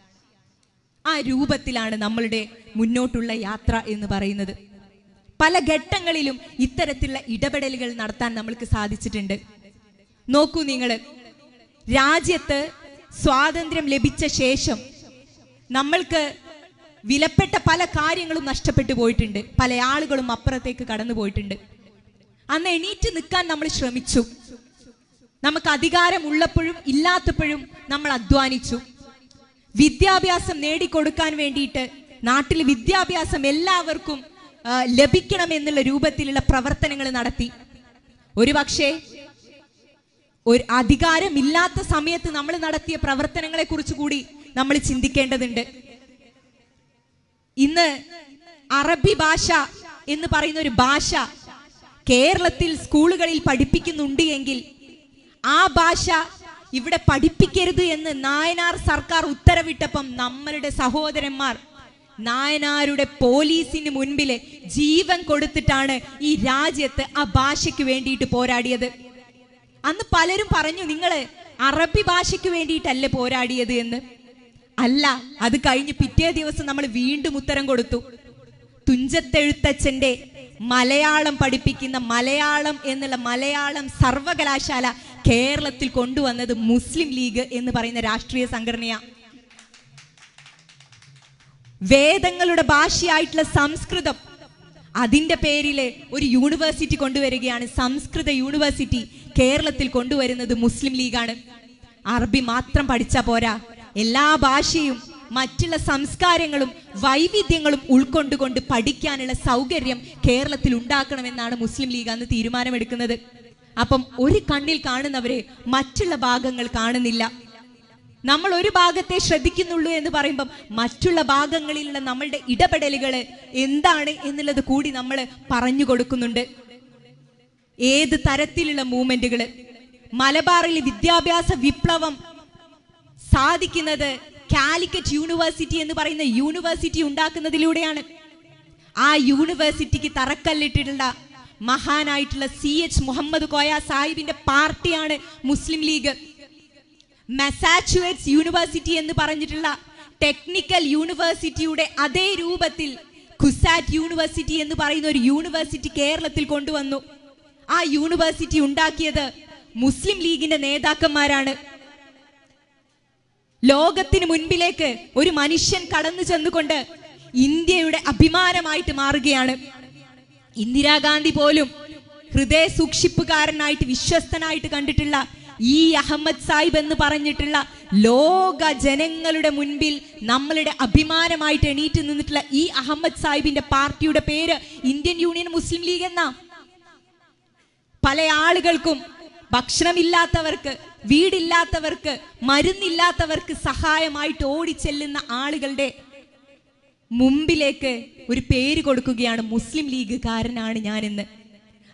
ആ രൂപത്തിലാണ് നമ്മളുടെ മുന്നോട്ടുള്ള യാത്ര എന്ന് പറയുന്നത് പല ഘട്ടങ്ങളിലും ഇത്തരത്തിലുള്ള ഇടപെടലുകൾ നടത്താൻ നമ്മൾക്ക് സാധിച്ചിട്ടുണ്ട് നോക്കൂ നിങ്ങൾ രാജ്യത്ത് സ്വാതന്ത്ര്യം ലഭിച്ച ശേഷം നമ്മൾക്ക് വിലപ്പെട്ട പല കാര്യങ്ങളും നഷ്ടപ്പെട്ടു പോയിട്ടുണ്ട് പല ആളുകളും അപ്പുറത്തേക്ക് കടന്നു പോയിട്ടുണ്ട് അന്ന് എണീറ്റ് നിൽക്കാൻ നമ്മൾ ശ്രമിച്ചു നമുക്ക് അധികാരം ഉള്ളപ്പോഴും ഇല്ലാത്തപ്പോഴും നമ്മൾ അധ്വാനിച്ചു വിദ്യാഭ്യാസം നേടിക്കൊടുക്കാൻ വേണ്ടിയിട്ട് നാട്ടിൽ വിദ്യാഭ്യാസം എല്ലാവർക്കും ആ, ലഭിക്കണം എന്നുള്ള രൂപത്തിലുള്ള പ്രവർത്തനങ്ങൾ നടത്തി ഒരു പക്ഷേ ഒരു അധികാരമില്ലാത്ത സമയത്ത് നമ്മൾ നടത്തിയ പ്രവർത്തനങ്ങളെ കുറിച്ച് കൂടി നമ്മൾ ചിന്തിക്കേണ്ടതുണ്ട് ഇന്ന് അറബി ഭാഷ എന്ന് പറയുന്ന ഒരു ഭാഷ കേരളത്തിൽ സ്കൂളുകളിൽ പഠിപ്പിക്കുന്നുണ്ട് എങ്കിൽ ആ ഭാഷ ഇവിടെ പഠിപ്പിക്കരുത് എന്ന് നായനാർ സർക്കാർ ഉത്തരവിട്ടപ്പം നമ്മളുടെ സഹോദരന്മാർ നായനാരുടെ പോലീസിന് മുൻപില് ജീവൻ കൊടുത്തിട്ടാണ് ഈ രാജ്യത്ത് ആ ഭാഷയ്ക്ക് വേണ്ടിയിട്ട് പോരാടിയത് അന്ന് പലരും പറഞ്ഞു നിങ്ങള് അറബി ഭാഷയ്ക്ക് വേണ്ടിയിട്ടല്ലേ പോരാടിയത് എന്ന് അല്ല അത് കഴിഞ്ഞ് പിറ്റേ ദിവസം നമ്മൾ വീണ്ടും ഉത്തരം കൊടുത്തു തുഞ്ചത്തെഴുത്തച്ഛന്റെ മലയാളം പഠിപ്പിക്കുന്ന മലയാളം എന്നുള്ള മലയാളം സർവകലാശാല കേരളത്തിൽ കൊണ്ടുവന്നത് മുസ്ലിം ലീഗ് എന്ന് പറയുന്ന രാഷ്ട്രീയ സംഘടനയാണ് വേദങ്ങളുടെ ഭാഷയായിട്ടുള്ള സംസ്കൃതം അതിന്റെ പേരില് ഒരു യൂണിവേഴ്സിറ്റി കൊണ്ടുവരികയാണ് സംസ്കൃത യൂണിവേഴ്സിറ്റി കേരളത്തിൽ കൊണ്ടുവരുന്നത് മുസ്ലിം ലീഗാണ് അറബി മാത്രം പഠിച്ചാ പോരാ എല്ലാ ഭാഷയും മറ്റുള്ള സംസ്കാരങ്ങളും വൈവിധ്യങ്ങളും ഉൾക്കൊണ്ടുകൊണ്ട് പഠിക്കാനുള്ള സൗകര്യം കേരളത്തിൽ ഉണ്ടാക്കണമെന്നാണ് മുസ്ലിം ലീഗ് അന്ന് തീരുമാനമെടുക്കുന്നത് അപ്പം ഒരു കണ്ണിൽ കാണുന്നവരെ മറ്റുള്ള ഭാഗങ്ങൾ കാണുന്നില്ല നമ്മൾ ഒരു ഭാഗത്തെ ശ്രദ്ധിക്കുന്നുള്ളൂ എന്ന് പറയുമ്പം മറ്റുള്ള ഭാഗങ്ങളിലുള്ള നമ്മളുടെ ഇടപെടലുകൾ എന്താണ് എന്നുള്ളത് കൂടി നമ്മൾ പറഞ്ഞു കൊടുക്കുന്നുണ്ട് ഏത് തരത്തിലുള്ള മൂവ്മെന്റുകൾ മലബാറിൽ വിദ്യാഭ്യാസ വിപ്ലവം സാധിക്കുന്നത് കാലിക്കറ്റ് യൂണിവേഴ്സിറ്റി എന്ന് പറയുന്ന യൂണിവേഴ്സിറ്റി ഉണ്ടാക്കുന്നതിലൂടെയാണ് ആ യൂണിവേഴ്സിറ്റിക്ക് തറക്കല്ലിട്ടിട്ടുള്ള മഹാനായിട്ടുള്ള സി എച്ച് മുഹമ്മദ് കോയ സാഹിബിന്റെ പാർട്ടിയാണ് മുസ്ലിം ലീഗ് മസാച്ചുവെറ്റ്സ് യൂണിവേഴ്സിറ്റി എന്ന് പറഞ്ഞിട്ടുള്ള ടെക്നിക്കൽ യൂണിവേഴ്സിറ്റിയുടെ അതേ രൂപത്തിൽ ഖുസാറ്റ് യൂണിവേഴ്സിറ്റി എന്ന് പറയുന്ന ഒരു യൂണിവേഴ്സിറ്റി കേരളത്തിൽ കൊണ്ടുവന്നു ആ യൂണിവേഴ്സിറ്റി ഉണ്ടാക്കിയത് മുസ്ലിം ലീഗിന്റെ നേതാക്കന്മാരാണ് ലോകത്തിന് മുൻപിലേക്ക് ഒരു മനുഷ്യൻ കടന്നു ചെന്നുകൊണ്ട് ഇന്ത്യയുടെ അഭിമാനമായിട്ട് മാറുകയാണ് ഇന്ദിരാഗാന്ധി പോലും ഹൃദയ സൂക്ഷിപ്പുകാരനായിട്ട് വിശ്വസ്തനായിട്ട് കണ്ടിട്ടുള്ള ഈ അഹമ്മദ് സാഹിബ് എന്ന് പറഞ്ഞിട്ടുള്ള ലോക ജനങ്ങളുടെ മുൻപിൽ നമ്മളുടെ അഭിമാനമായിട്ട് എണീറ്റ് നിന്നിട്ടുള്ള ഈ അഹമ്മദ് സാഹിബിന്റെ പാർട്ടിയുടെ പേര് ഇന്ത്യൻ യൂണിയൻ മുസ്ലിം ലീഗ് എന്നാ പല ആളുകൾക്കും ഭക്ഷണമില്ലാത്തവർക്ക് വീടില്ലാത്തവർക്ക് മരുന്നില്ലാത്തവർക്ക് സഹായമായിട്ട് ഓടിച്ചെല്ലുന്ന ആളുകളുടെ മുമ്പിലേക്ക് ഒരു പേര് കൊടുക്കുകയാണ് മുസ്ലിം ലീഗുകാരനാണ് ഞാനെന്ന്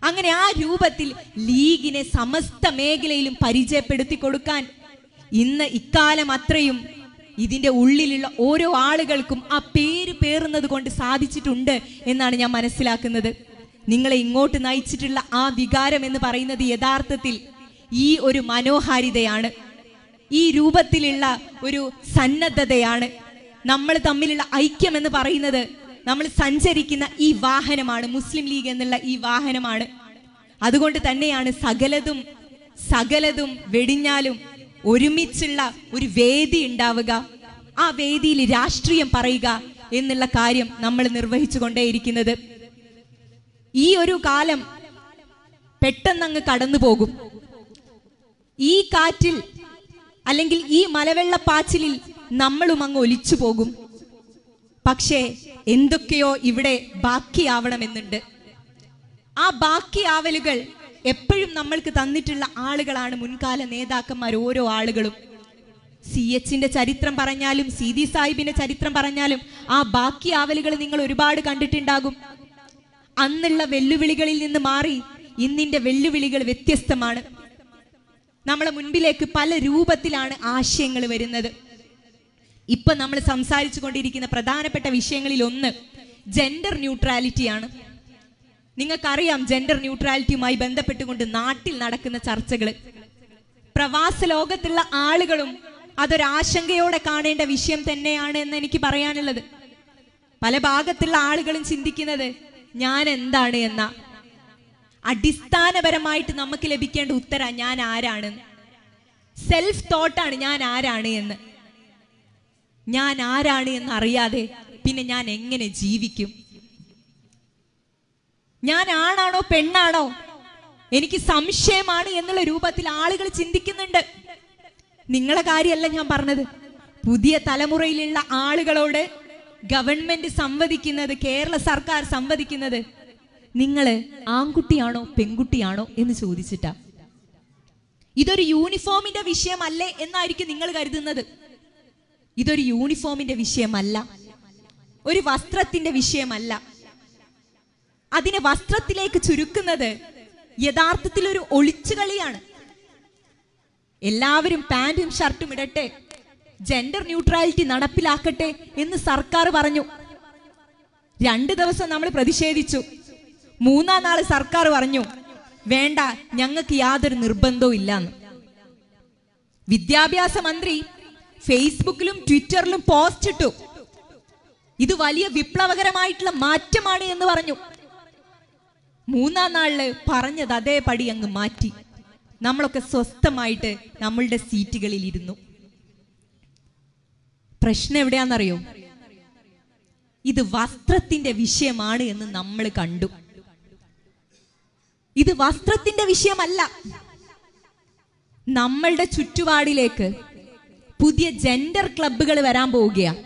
അങ്ങനെ ആ രൂപത്തിൽ ലീഗിനെ സമസ്ത മേഖലയിലും പരിചയപ്പെടുത്തി കൊടുക്കാൻ ഇന്ന് ഇക്കാലം അത്രയും ഇതിന്റെ ഉള്ളിലുള്ള ഓരോ ആളുകൾക്കും ആ പേര് പേറുന്നത് കൊണ്ട് സാധിച്ചിട്ടുണ്ട് എന്നാണ് ഞാൻ മനസ്സിലാക്കുന്നത് നിങ്ങളെ ഇങ്ങോട്ട് നയിച്ചിട്ടുള്ള ആ വികാരം എന്ന് പറയുന്നത് യഥാർത്ഥത്തിൽ ഈ ഒരു മനോഹാരിതയാണ് ഈ രൂപത്തിലുള്ള ഒരു സന്നദ്ധതയാണ് നമ്മൾ തമ്മിലുള്ള ഐക്യം എന്ന് പറയുന്നത് നമ്മൾ സഞ്ചരിക്കുന്ന ഈ വാഹനമാണ് മുസ്ലിം ലീഗ് എന്നുള്ള ഈ വാഹനമാണ് അതുകൊണ്ട് തന്നെയാണ് സകലതും സകലതും വെടിഞ്ഞാലും ഒരുമിച്ചുള്ള ഒരു വേദി ഉണ്ടാവുക ആ വേദിയിൽ രാഷ്ട്രീയം പറയുക എന്നുള്ള കാര്യം നമ്മൾ നിർവഹിച്ചു കൊണ്ടേയിരിക്കുന്നത് ഈ ഒരു കാലം പെട്ടെന്നങ്ങ് കടന്നു പോകും ഈ കാറ്റിൽ അല്ലെങ്കിൽ ഈ മലവെള്ളപ്പാച്ചിലിൽ നമ്മളും അങ്ങ് ഒലിച്ചു പോകും പക്ഷേ എന്തൊക്കെയോ ഇവിടെ ബാക്കിയാവണമെന്നുണ്ട് ആ ബാക്കിയാവലുകൾ എപ്പോഴും നമ്മൾക്ക് തന്നിട്ടുള്ള ആളുകളാണ് മുൻകാല നേതാക്കന്മാർ ഓരോ ആളുകളും സി എച്ചിന്റെ ചരിത്രം പറഞ്ഞാലും സി ദി സാഹിബിന്റെ ചരിത്രം പറഞ്ഞാലും ആ ബാക്കിയാവലുകൾ നിങ്ങൾ ഒരുപാട് കണ്ടിട്ടുണ്ടാകും അന്നുള്ള വെല്ലുവിളികളിൽ നിന്ന് മാറി ഇന്നിന്റെ വെല്ലുവിളികൾ വ്യത്യസ്തമാണ് നമ്മളെ മുൻപിലേക്ക് പല രൂപത്തിലാണ് ആശയങ്ങൾ വരുന്നത് ഇപ്പൊ നമ്മൾ സംസാരിച്ചു കൊണ്ടിരിക്കുന്ന പ്രധാനപ്പെട്ട വിഷയങ്ങളിൽ ഒന്ന് ജെൻഡർ ന്യൂട്രാലിറ്റിയാണ് നിങ്ങൾക്കറിയാം ജെൻഡർ ന്യൂട്രാലിറ്റിയുമായി ബന്ധപ്പെട്ടുകൊണ്ട് നാട്ടിൽ നടക്കുന്ന ചർച്ചകൾ പ്രവാസ ലോകത്തുള്ള ആളുകളും അതൊരാശങ്കയോടെ കാണേണ്ട വിഷയം തന്നെയാണ് എന്ന് എനിക്ക് പറയാനുള്ളത് പല ഭാഗത്തുള്ള ആളുകളും ചിന്തിക്കുന്നത് ഞാൻ എന്താണ് എന്ന അടിസ്ഥാനപരമായിട്ട് നമുക്ക് ലഭിക്കേണ്ട ഉത്തരം ഞാൻ ആരാണ് സെൽഫ് തോട്ടാണ് ഞാൻ ആരാണ് എന്ന് ഞാൻ ആരാണ് എന്ന് അറിയാതെ പിന്നെ ഞാൻ എങ്ങനെ ജീവിക്കും ഞാൻ ആണാണോ പെണ്ണാണോ എനിക്ക് സംശയമാണ് എന്നുള്ള രൂപത്തിൽ ആളുകൾ ചിന്തിക്കുന്നുണ്ട് നിങ്ങളെ കാര്യമല്ല ഞാൻ പറഞ്ഞത് പുതിയ തലമുറയിലുള്ള ആളുകളോട് ഗവൺമെന്റ് സംവദിക്കുന്നത് കേരള സർക്കാർ സംവദിക്കുന്നത് നിങ്ങള് ആൺകുട്ടിയാണോ പെൺകുട്ടിയാണോ എന്ന് ചോദിച്ചിട്ടാ ഇതൊരു യൂണിഫോമിന്റെ വിഷയമല്ലേ എന്നായിരിക്കും നിങ്ങൾ കരുതുന്നത് ഇതൊരു യൂണിഫോമിന്റെ വിഷയമല്ല ഒരു വസ്ത്രത്തിന്റെ വിഷയമല്ല അതിനെ വസ്ത്രത്തിലേക്ക് ചുരുക്കുന്നത് യഥാർത്ഥത്തിൽ ഒരു ഒളിച്ചുകളിയാണ് എല്ലാവരും പാന്റും ഷർട്ടും ഇടട്ടെ ജെൻഡർ ന്യൂട്രാലിറ്റി നടപ്പിലാക്കട്ടെ എന്ന് സർക്കാർ പറഞ്ഞു രണ്ട് ദിവസം നമ്മൾ പ്രതിഷേധിച്ചു മൂന്നാം നാള് സർക്കാർ പറഞ്ഞു വേണ്ട ഞങ്ങൾക്ക് യാതൊരു നിർബന്ധവും ഇല്ലാന്ന് വിദ്യാഭ്യാസ മന്ത്രി ഫേസ്ബുക്കിലും ട്വിറ്ററിലും പോസ്റ്റ് ഇട്ടു ഇത് വലിയ വിപ്ലവകരമായിട്ടുള്ള മാറ്റമാണ് എന്ന് പറഞ്ഞു മൂന്നാം നാളില് പറഞ്ഞത് അതേപടി അങ്ങ് മാറ്റി നമ്മളൊക്കെ സ്വസ്ഥമായിട്ട് നമ്മളുടെ സീറ്റുകളിൽ ഇരുന്നു പ്രശ്നം എവിടെയാണെന്നറിയോ ഇത് വസ്ത്രത്തിന്റെ വിഷയമാണ് എന്ന് നമ്മൾ കണ്ടു ഇത് വസ്ത്രത്തിന്റെ വിഷയമല്ല നമ്മളുടെ ചുറ്റുപാടിലേക്ക് പുതിയ ജെൻഡർ ക്ലബുകൾ വരാൻ പോവുകയാണ്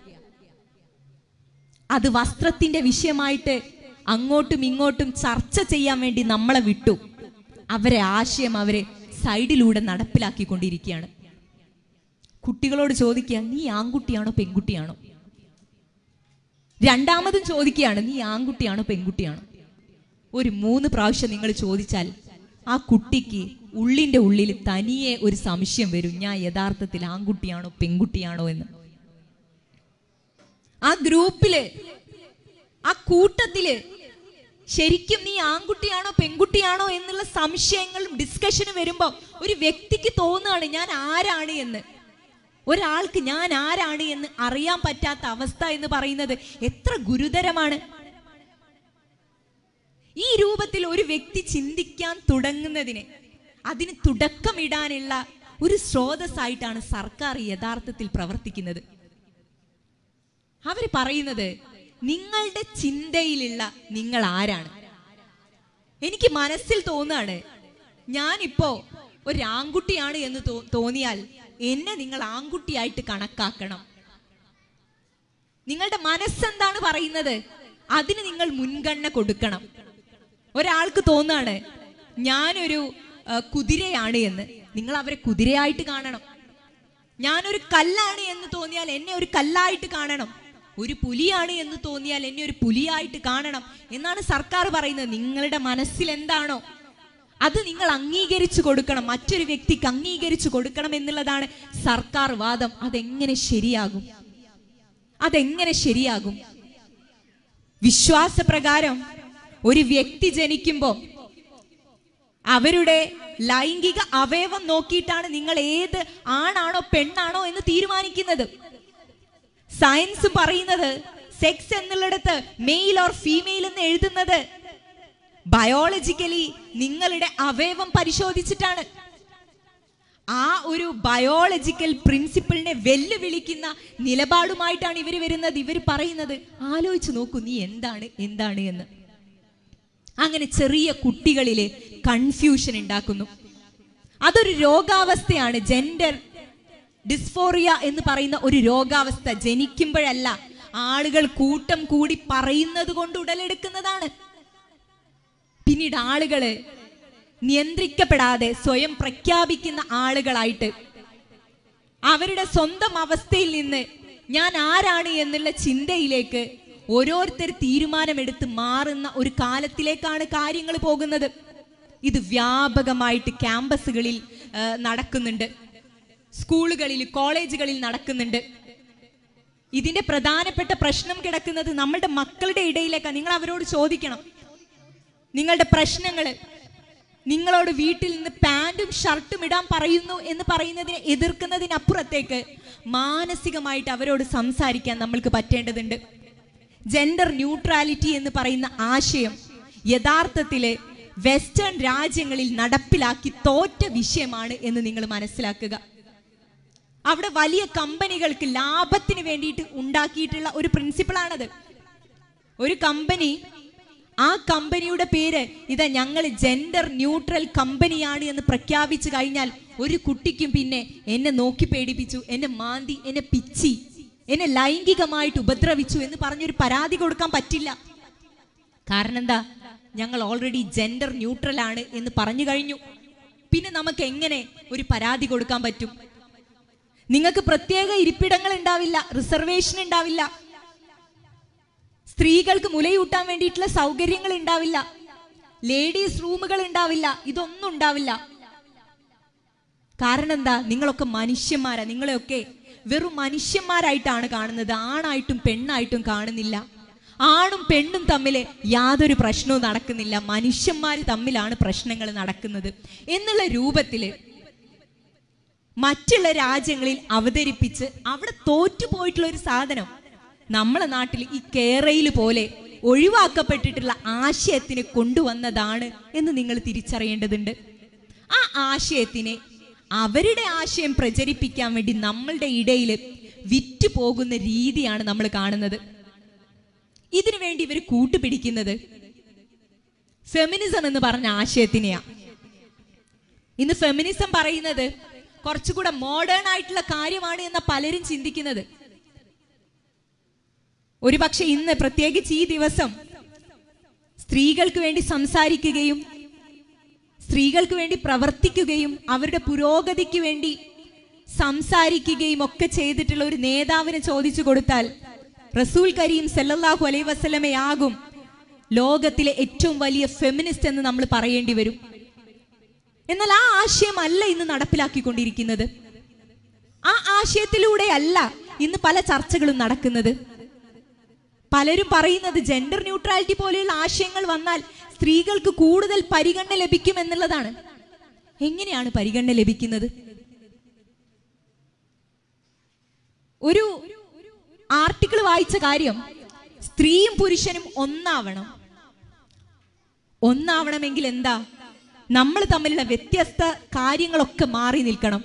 അത് വസ്ത്രത്തിന്റെ വിഷയമായിട്ട് അങ്ങോട്ടും ഇങ്ങോട്ടും ചർച്ച ചെയ്യാൻ വേണ്ടി നമ്മളെ വിട്ടു അവരെ ആശയം അവരെ സൈഡിലൂടെ നടപ്പിലാക്കിക്കൊണ്ടിരിക്കുകയാണ് കുട്ടികളോട് ചോദിക്കുക നീ ആൺകുട്ടിയാണോ പെൺകുട്ടിയാണോ രണ്ടാമതും ചോദിക്കുകയാണ് നീ ആൺകുട്ടിയാണോ പെൺകുട്ടിയാണോ ഒരു മൂന്ന് പ്രാവശ്യം നിങ്ങൾ ചോദിച്ചാൽ ആ കുട്ടിക്ക് ഉള്ളിന്റെ ഉള്ളിൽ തനിയെ ഒരു സംശയം വരും ഞാൻ യഥാർത്ഥത്തിൽ ആൺകുട്ടിയാണോ പെൺകുട്ടിയാണോ എന്ന് ആ ഗ്രൂപ്പില് ആ കൂട്ടത്തില് ശരിക്കും നീ ആൺകുട്ടിയാണോ പെൺകുട്ടിയാണോ എന്നുള്ള സംശയങ്ങളും ഡിസ്കഷനും വരുമ്പോ ഒരു വ്യക്തിക്ക് തോന്നുകയാണ് ഞാൻ ആരാണ് എന്ന് ഒരാൾക്ക് ഞാൻ ആരാണ് എന്ന് അറിയാൻ പറ്റാത്ത അവസ്ഥ എന്ന് പറയുന്നത് എത്ര ഗുരുതരമാണ് ഈ രൂപത്തിൽ ഒരു വ്യക്തി ചിന്തിക്കാൻ തുടങ്ങുന്നതിന് അതിന് തുടക്കമിടാനുള്ള ഒരു സ്രോതസ്സായിട്ടാണ് സർക്കാർ യഥാർത്ഥത്തിൽ പ്രവർത്തിക്കുന്നത് അവർ പറയുന്നത് നിങ്ങളുടെ ചിന്തയിലുള്ള നിങ്ങൾ ആരാണ് എനിക്ക് മനസ്സിൽ തോന്നുകയാണ് ഞാനിപ്പോ ഒരു ആൺകുട്ടിയാണ് എന്ന് തോ- തോന്നിയാൽ എന്നെ നിങ്ങൾ ആൺകുട്ടിയായിട്ട് കണക്കാക്കണം നിങ്ങളുടെ മനസ്സെന്താണ് പറയുന്നത് അതിന് നിങ്ങൾ മുൻഗണന കൊടുക്കണം ഒരാൾക്ക് തോന്നാണ് ഞാനൊരു ആ, കുതിരയാണ് എന്ന് നിങ്ങൾ അവരെ കുതിരയായിട്ട് കാണണം ഞാനൊരു കല്ലാണ് എന്ന് തോന്നിയാൽ എന്നെ ഒരു കല്ലായിട്ട് കാണണം ഒരു പുലിയാണ് എന്ന് തോന്നിയാൽ എന്നെ ഒരു പുലിയായിട്ട് കാണണം എന്നാണ് സർക്കാർ പറയുന്നത് നിങ്ങളുടെ മനസ്സിൽ എന്താണോ അത് നിങ്ങൾ അംഗീകരിച്ചു കൊടുക്കണം മറ്റൊരു വ്യക്തിക്ക് അംഗീകരിച്ചു കൊടുക്കണം എന്നുള്ളതാണ് സർക്കാർ വാദം അതെങ്ങനെ ശരിയാകും അതെങ്ങനെ ശരിയാകും വിശ്വാസപ്രകാരം ഒരു വ്യക്തി ജനിക്കുമ്പോ അവരുടെ ലൈംഗിക അവയവം നോക്കിയിട്ടാണ് നിങ്ങൾ ഏത് ആണാണോ പെണ്ണാണോ എന്ന് തീരുമാനിക്കുന്നത് സയൻസ് പറയുന്നത് സെക്സ് എന്നുള്ളിടത്ത് മെയിൽ ഓർ ഫീമെയിൽ എന്ന് എഴുതുന്നത് ബയോളജിക്കലി നിങ്ങളുടെ അവയവം പരിശോധിച്ചിട്ടാണ് ആ ഒരു ബയോളജിക്കൽ പ്രിൻസിപ്പിളിനെ വെല്ലുവിളിക്കുന്ന നിലപാടുമായിട്ടാണ് ഇവർ വരുന്നത് ഇവർ പറയുന്നത് ആലോചിച്ച് നോക്കൂ നീ എന്താണ് എന്താണ് എന്ന് അങ്ങനെ ചെറിയ കുട്ടികളില് കൺഫ്യൂഷൻ ഉണ്ടാക്കുന്നു അതൊരു രോഗാവസ്ഥയാണ് ജെൻഡർ ഡിസ്ഫോറിയ എന്ന് പറയുന്ന ഒരു രോഗാവസ്ഥ ജനിക്കുമ്പോഴല്ല ആളുകൾ കൂട്ടം കൂടി പറയുന്നത് കൊണ്ട് ഉടലെടുക്കുന്നതാണ് പിന്നീട് ആളുകള് നിയന്ത്രിക്കപ്പെടാതെ സ്വയം പ്രഖ്യാപിക്കുന്ന ആളുകളായിട്ട് അവരുടെ സ്വന്തം അവസ്ഥയിൽ നിന്ന് ഞാൻ ആരാണ് എന്നുള്ള ചിന്തയിലേക്ക് ഓരോരുത്തർ തീരുമാനമെടുത്ത് മാറുന്ന ഒരു കാലത്തിലേക്കാണ് കാര്യങ്ങൾ പോകുന്നത് ഇത് വ്യാപകമായിട്ട് ക്യാമ്പസുകളിൽ ആ, നടക്കുന്നുണ്ട് സ്കൂളുകളിൽ കോളേജുകളിൽ നടക്കുന്നുണ്ട് ഇതിന്റെ പ്രധാനപ്പെട്ട പ്രശ്നം കിടക്കുന്നത് നമ്മളുടെ മക്കളുടെ ഇടയിലേക്കാണ് നിങ്ങൾ അവരോട് ചോദിക്കണം നിങ്ങളുടെ പ്രശ്നങ്ങൾ നിങ്ങളോട് വീട്ടിൽ നിന്ന് പാൻറ്റും ഷർട്ടും ഇടാൻ പറയുന്നു എന്ന് പറയുന്നതിനെ എതിർക്കുന്നതിനപ്പുറത്തേക്ക് മാനസികമായിട്ട് അവരോട് സംസാരിക്കാൻ നമ്മൾക്ക് പറ്റേണ്ടതുണ്ട് ജെൻഡർ ന്യൂട്രാലിറ്റി എന്ന് പറയുന്ന ആശയം യഥാർത്ഥത്തില് വെസ്റ്റേൺ രാജ്യങ്ങളിൽ നടപ്പിലാക്കി തോറ്റ വിഷയമാണ് എന്ന് നിങ്ങൾ മനസ്സിലാക്കുക അവിടെ വലിയ കമ്പനികൾക്ക് ലാഭത്തിന് വേണ്ടിയിട്ട് ഉണ്ടാക്കിയിട്ടുള്ള ഒരു പ്രിൻസിപ്പിളാണത് ഒരു കമ്പനി ആ കമ്പനിയുടെ പേര് ഇതാ ഞങ്ങൾ ജെൻഡർ ന്യൂട്രൽ കമ്പനിയാണ് എന്ന് പ്രഖ്യാപിച്ചു കഴിഞ്ഞാൽ ഒരു കുട്ടിക്കും പിന്നെ എന്നെ നോക്കി പേടിപ്പിച്ചു എന്നെ മാന്തി എന്നെ പിച്ചി എന്നെ ലൈംഗികമായിട്ട് ഉപദ്രവിച്ചു എന്ന് പറഞ്ഞൊരു പരാതി കൊടുക്കാൻ പറ്റില്ല കാരണം എന്താ ഞങ്ങൾ ഓൾറെഡി ജെൻഡർ ന്യൂട്രൽ ആണ് എന്ന് പറഞ്ഞു കഴിഞ്ഞു പിന്നെ നമുക്ക് എങ്ങനെ ഒരു പരാതി കൊടുക്കാൻ പറ്റും നിങ്ങൾക്ക് പ്രത്യേക ഇരിപ്പിടങ്ങൾ ഉണ്ടാവില്ല റിസർവേഷൻ ഉണ്ടാവില്ല സ്ത്രീകൾക്ക് മുലയൂട്ടാൻ വേണ്ടിയിട്ടുള്ള സൗകര്യങ്ങൾ ഉണ്ടാവില്ല ലേഡീസ് റൂമുകൾ ഉണ്ടാവില്ല ഇതൊന്നും ഉണ്ടാവില്ല കാരണം എന്താ നിങ്ങളൊക്കെ മനുഷ്യന്മാരാ നിങ്ങളെയൊക്കെ വെറും മനുഷ്യന്മാരായിട്ടാണ് കാണുന്നത് ആണായിട്ടും പെണ്ണായിട്ടും കാണുന്നില്ല ആണും പെണ്ണും തമ്മിൽ യാതൊരു പ്രശ്നവും നടക്കുന്നില്ല മനുഷ്യന്മാർ തമ്മിലാണ് പ്രശ്നങ്ങൾ നടക്കുന്നത് എന്നുള്ള രൂപത്തില് മറ്റുള്ള രാജ്യങ്ങളിൽ അവതരിപ്പിച്ച് അവിടെ തോറ്റുപോയിട്ടുള്ള ഒരു സാധനം നമ്മളെ നാട്ടിൽ ഈ കേരയിൽ പോലെ ഒഴിവാക്കപ്പെട്ടിട്ടുള്ള ആശയത്തിന് കൊണ്ടുവന്നതാണ് എന്ന് നിങ്ങൾ തിരിച്ചറിയേണ്ടതുണ്ട് ആ ആശയത്തിനെ അവരുടെ ആശയം പ്രചരിപ്പിക്കാൻ വേണ്ടി നമ്മളുടെ ഇടയിൽ വിറ്റു പോകുന്ന രീതിയാണ് നമ്മൾ കാണുന്നത് ഇതിനു വേണ്ടി ഇവർ കൂട്ടുപിടിക്കുന്നത് ഫെമിനിസം എന്ന് പറഞ്ഞ ആശയത്തിനെയാ ഇന്ന് ഫെമിനിസം പറയുന്നത് കുറച്ചുകൂടെ മോഡേൺ ആയിട്ടുള്ള കാര്യമാണ് എന്ന പലരും ചിന്തിക്കുന്നത് ഒരുപക്ഷെ ഇന്ന് പ്രത്യേകിച്ച് ഈ ദിവസം സ്ത്രീകൾക്ക് വേണ്ടി സംസാരിക്കുകയും സ്ത്രീകൾക്ക് വേണ്ടി പ്രവർത്തിക്കുകയും അവരുടെ പുരോഗതിക്ക് വേണ്ടി സംസാരിക്കുകയും ഒക്കെ ചെയ്തിട്ടുള്ള ഒരു നേതാവിനെ ചോദിച്ചു കൊടുത്താൽ റസൂൽ കരീം സല്ലല്ലാഹു അലൈഹി വസല്ലമയാകും ലോകത്തിലെ ഏറ്റവും വലിയ ഫെമിനിസ്റ്റ് എന്ന് നമ്മൾ പറയേണ്ടി വരും എന്നാൽ ആ ആശയമല്ല ഇന്ന് നടപ്പിലാക്കിക്കൊണ്ടിരിക്കുന്നത് ആ ആശയത്തിലൂടെ അല്ല ഇന്ന് പല ചർച്ചകളും നടക്കുന്നത് പലരും പറയുന്നത് ജെൻഡർ ന്യൂട്രാലിറ്റി പോലെയുള്ള ആശയങ്ങൾ വന്നാൽ സ്ത്രീകൾക്ക് കൂടുതൽ പരിഗണന ലഭിക്കും എന്നുള്ളതാണ് എങ്ങനെയാണ് പരിഗണന ലഭിക്കുന്നത് ഒരു ആർട്ടിക്കിൾ വായിച്ച കാര്യം സ്ത്രീയും പുരുഷനും ഒന്നാവണം ഒന്നാവണമെങ്കിൽ എന്താ നമ്മൾ തമ്മിലുള്ള വ്യത്യസ്ത കാര്യങ്ങളൊക്കെ മാറി നിൽക്കണം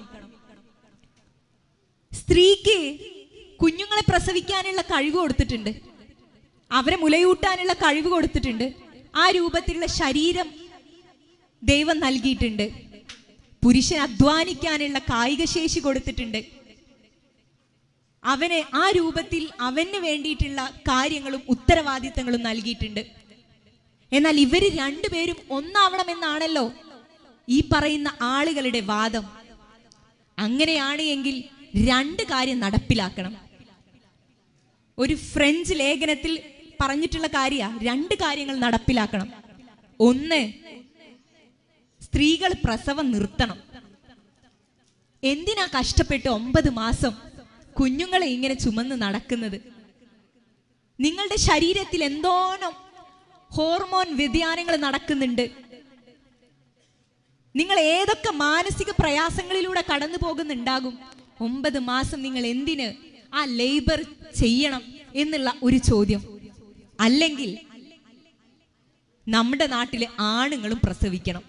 സ്ത്രീക്ക് കുഞ്ഞുങ്ങളെ പ്രസവിക്കാനുള്ള കഴിവ് കൊടുത്തിട്ടുണ്ട് അവരെ മുലയൂട്ടാനുള്ള കഴിവ് കൊടുത്തിട്ടുണ്ട് ആ രൂപത്തിലുള്ള ശരീരം ദൈവം നൽകിയിട്ടുണ്ട് പുരുഷൻ അധ്വാനിക്കാനുള്ള കായിക ശേഷി കൊടുത്തിട്ടുണ്ട് അവന് ആ രൂപത്തിൽ അവന് വേണ്ടിയിട്ടുള്ള കാര്യങ്ങളും ഉത്തരവാദിത്തങ്ങളും നൽകിയിട്ടുണ്ട് എന്നാൽ ഇവര് രണ്ടുപേരും ഒന്നാവണമെന്നാണല്ലോ ഈ പറയുന്ന ആളുകളുടെ വാദം അങ്ങനെയാണ് എങ്കിൽ രണ്ട് കാര്യം നടപ്പിലാക്കണം ഒരു ഫ്രഞ്ച് ലേഖനത്തിൽ പറഞ്ഞിട്ടുള്ള കാര്യ രണ്ട് കാര്യങ്ങൾ നടപ്പിലാക്കണം ഒന്ന് സ്ത്രീകൾ പ്രസവം നിർത്തണം എന്തിനാ കഷ്ടപ്പെട്ട് ഒമ്പത് മാസം കുഞ്ഞുങ്ങളെ ഇങ്ങനെ ചുമന്ന് നടക്കുന്നത് നിങ്ങളുടെ ശരീരത്തിൽ എന്തോണം ഹോർമോൺ വ്യതിയാനങ്ങൾ നടക്കുന്നുണ്ട് നിങ്ങൾ ഏതൊക്കെ മാനസിക പ്രയാസങ്ങളിലൂടെ കടന്നു പോകുന്നുണ്ടാകും ഒമ്പത് മാസം നിങ്ങൾ എന്തിന് ആ ലേബർ ചെയ്യണം എന്നുള്ള ഒരു ചോദ്യം അല്ലെങ്കിൽ നമ്മുടെ നാട്ടിലെ ആണുങ്ങളും പ്രസവിക്കണം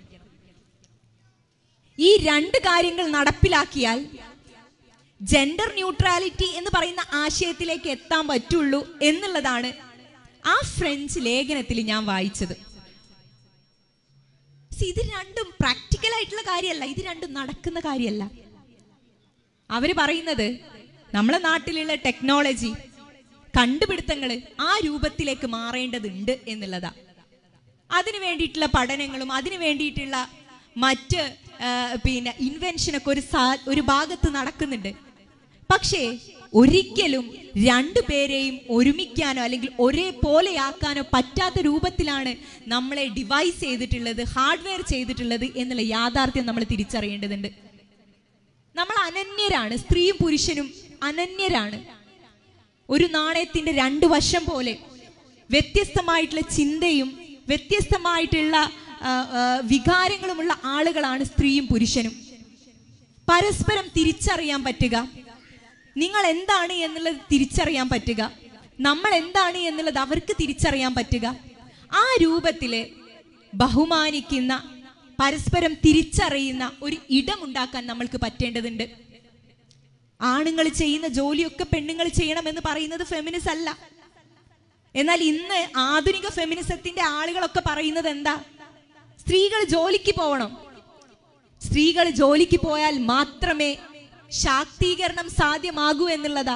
ഈ രണ്ട് കാര്യങ്ങൾ നടപ്പിലാക്കിയാൽ ജെൻഡർ ന്യൂട്രാലിറ്റി എന്ന് പറയുന്ന ആശയത്തിലേക്ക് എത്താൻ പറ്റുള്ളൂ എന്നുള്ളതാണ് ആ ഫ്രഞ്ച് ലേഖനത്തിൽ ഞാൻ വായിച്ചത് See, ഇത് രണ്ടും പ്രാക്ടിക്കൽ ആയിട്ടുള്ള കാര്യമല്ല ഇത് രണ്ടും നടക്കുന്ന കാര്യമല്ല അവര് പറയുന്നത് നമ്മളെ നാട്ടിലുള്ള ടെക്നോളജി കണ്ടുപിടുത്തങ്ങൾ ആ രൂപത്തിലേക്ക് മാറേണ്ടതുണ്ട് എന്നുള്ളതാ അതിനു വേണ്ടിയിട്ടുള്ള പഠനങ്ങളും അതിനു വേണ്ടിയിട്ടുള്ള മറ്റ് ആ, പിന്നെ ഇൻവെൻഷനൊക്കെ ഒരു സാ- ഒരു ഭാഗത്ത് നടക്കുന്നുണ്ട് പക്ഷേ ഒരിക്കലും രണ്ടുപേരെയും ഒരുമിക്കാനോ അല്ലെങ്കിൽ ഒരേപോലെയാക്കാനോ പറ്റാത്ത രൂപത്തിലാണ് നമ്മളെ ഡിവൈസ് ചെയ്തിട്ടുള്ളത് ഹാർഡ്വെയർ ചെയ്തിട്ടുള്ളത് എന്നുള്ള യാഥാർത്ഥ്യം നമ്മൾ തിരിച്ചറിയേണ്ടതുണ്ട് നമ്മൾ അനന്യരാണ് സ്ത്രീയും പുരുഷനും അനന്യരാണ് ഒരു നാണയത്തിന്റെ രണ്ട് വശം പോലെ വ്യത്യസ്തമായിട്ടുള്ള ചിന്തയും വ്യത്യസ്തമായിട്ടുള്ള ആ, ആ, വികാരങ്ങളുമുള്ള ആളുകളാണ് സ്ത്രീയും പുരുഷനും പരസ്പരം തിരിച്ചറിയാൻ പറ്റുക നിങ്ങൾ എന്താണ് എന്നുള്ളത് തിരിച്ചറിയാൻ പറ്റുക നമ്മൾ എന്താണ് എന്നുള്ളത് അവർക്ക് തിരിച്ചറിയാൻ പറ്റുക ആ രൂപത്തില് ബഹുമാനിക്കുന്ന പരസ്പരം തിരിച്ചറിയുന്ന ഒരു ഇടമുണ്ടാക്കാൻ നമ്മൾക്ക് പറ്റേണ്ടതുണ്ട് ആണുങ്ങൾ ചെയ്യുന്ന ജോലിയൊക്കെ പെണ്ണുങ്ങൾ ചെയ്യണമെന്ന് പറയുന്നത് ഫെമിനിസ് അല്ല എന്നാൽ ഇന്ന് ആധുനിക ഫെമിനിസത്തിന്റെ ആളുകളൊക്കെ പറയുന്നത് എന്താ സ്ത്രീകൾ ജോലിക്ക് പോകണം സ്ത്രീകൾ ജോലിക്ക് പോയാൽ മാത്രമേ ശാക്തീകരണം സാധ്യമാകൂ എന്നുള്ളതാ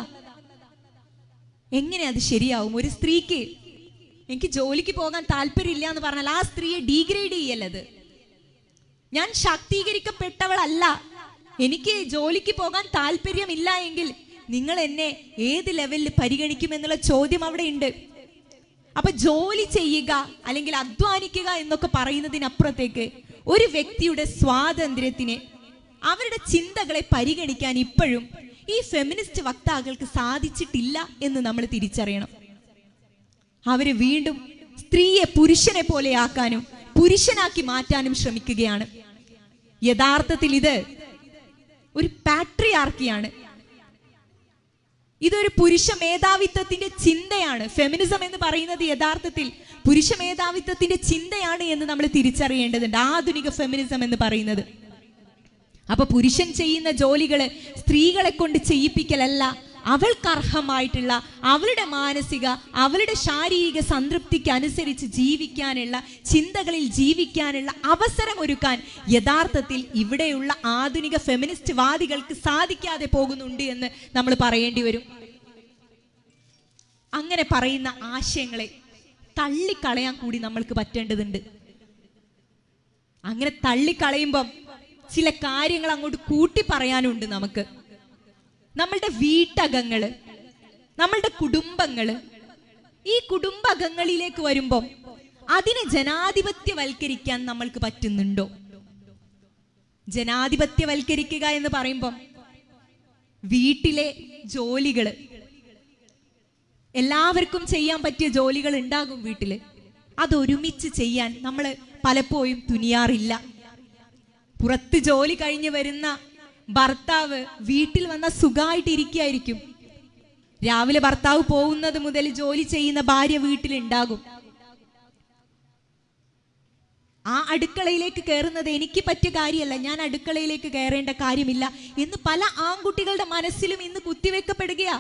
എങ്ങനെ അത് ശരിയാവും ഒരു സ്ത്രീക്ക് എനിക്ക് ജോലിക്ക് പോകാൻ താല്പര്യമില്ല എന്ന് പറഞ്ഞാൽ ആ സ്ത്രീയെ ഡീഗ്രേഡ് ചെയ്യല്ലത് ഞാൻ ശാക്തീകരിക്കപ്പെട്ടവളല്ല എനിക്ക് ജോലിക്ക് പോകാൻ താല്പര്യമില്ല എങ്കിൽ നിങ്ങൾ എന്നെ ഏത് ലെവലിൽ പരിഗണിക്കുമെന്നുള്ള ചോദ്യം അവിടെ ഉണ്ട് അപ്പൊ ജോലി ചെയ്യുക അല്ലെങ്കിൽ അധ്വാനിക്കുക എന്നൊക്കെ പറയുന്നതിനപ്പുറത്തേക്ക് ഒരു വ്യക്തിയുടെ സ്വാതന്ത്ര്യത്തിനെ അവരുടെ ചിന്തകളെ പരിഗണിക്കാൻ ഇപ്പോഴും ഈ ഫെമിനിസ്റ്റ് വക്താക്കൾക്ക് സാധിച്ചിട്ടില്ല എന്ന് നമ്മൾ തിരിച്ചറിയണം അവര് വീണ്ടും സ്ത്രീയെ പുരുഷനെ പോലെ ആക്കാനും പുരുഷനാക്കി മാറ്റാനും ശ്രമിക്കുകയാണ് യഥാർത്ഥത്തിൽ ഇത് ഒരു പാട്രിയാർക്കിയാണ് ഇതൊരു പുരുഷ മേധാവിത്വത്തിന്റെ ചിന്തയാണ് ഫെമിനിസം എന്ന് പറയുന്നത് യഥാർത്ഥത്തിൽ പുരുഷ മേധാവിത്വത്തിന്റെ ചിന്തയാണ് എന്ന് നമ്മൾ തിരിച്ചറിയേണ്ടതുണ്ട് ആധുനിക ഫെമിനിസം എന്ന് പറയുന്നത് അപ്പൊ പുരുഷൻ ചെയ്യുന്ന ജോലികള് സ്ത്രീകളെ കൊണ്ട് ചെയ്യിപ്പിക്കലല്ല അവൾക്ക് അർഹമായിട്ടുള്ള അവളുടെ മാനസിക അവളുടെ ശാരീരിക സംതൃപ്തിക്ക് അനുസരിച്ച് ജീവിക്കാനുള്ള ചിന്തകളിൽ ജീവിക്കാനുള്ള അവസരം ഒരുക്കാൻ യഥാർത്ഥത്തിൽ ഇവിടെയുള്ള ആധുനിക ഫെമിനിസ്റ്റ് വാദികൾക്ക് സാധിക്കാതെ പോകുന്നുണ്ട് എന്ന് നമ്മൾ പറയേണ്ടി വരും അങ്ങനെ പറയുന്ന ആശയങ്ങളെ തള്ളിക്കളയാൻ കൂടി നമ്മൾക്ക് പറ്റേണ്ടതുണ്ട് അങ്ങനെ തള്ളിക്കളയുമ്പം ചില കാര്യങ്ങൾ അങ്ങോട്ട് കൂട്ടി പറയാനുണ്ട് നമുക്ക് നമ്മളുടെ വീട്ടകങ്ങള് നമ്മളുടെ കുടുംബങ്ങള് ഈ കുടുംബകങ്ങളിലേക്ക് വരുമ്പം അതിനെ ജനാധിപത്യവൽക്കരിക്കാൻ നമ്മൾക്ക് പറ്റുന്നുണ്ടോ ജനാധിപത്യവൽക്കരിക്കുക എന്ന് പറയുമ്പം വീട്ടിലെ ജോലികള് എല്ലാവർക്കും ചെയ്യാൻ പറ്റിയ ജോലികൾ ഉണ്ടാകും വീട്ടില് അതൊരുമിച്ച് ചെയ്യാൻ നമ്മൾ പലപ്പോഴും തുനിയാറില്ല പുറത്ത് ജോലി കഴിഞ്ഞ് വരുന്ന ഭർത്താവ് വീട്ടിൽ വന്ന സുഖമായിട്ട് ഇരിക്കുകയായിരിക്കും രാവിലെ ഭർത്താവ് പോകുന്നത് മുതൽ ജോലി ചെയ്യുന്ന ഭാര്യ വീട്ടിലുണ്ടാകും ആ അടുക്കളയിലേക്ക് കയറുന്നത് എനിക്ക് പറ്റിയ കാര്യമല്ല ഞാൻ അടുക്കളയിലേക്ക് കയറേണ്ട കാര്യമില്ല എന്ന് പല ആൺകുട്ടികളുടെ മനസ്സിലും ഇന്ന് കുത്തിവെക്കപ്പെടുകയാ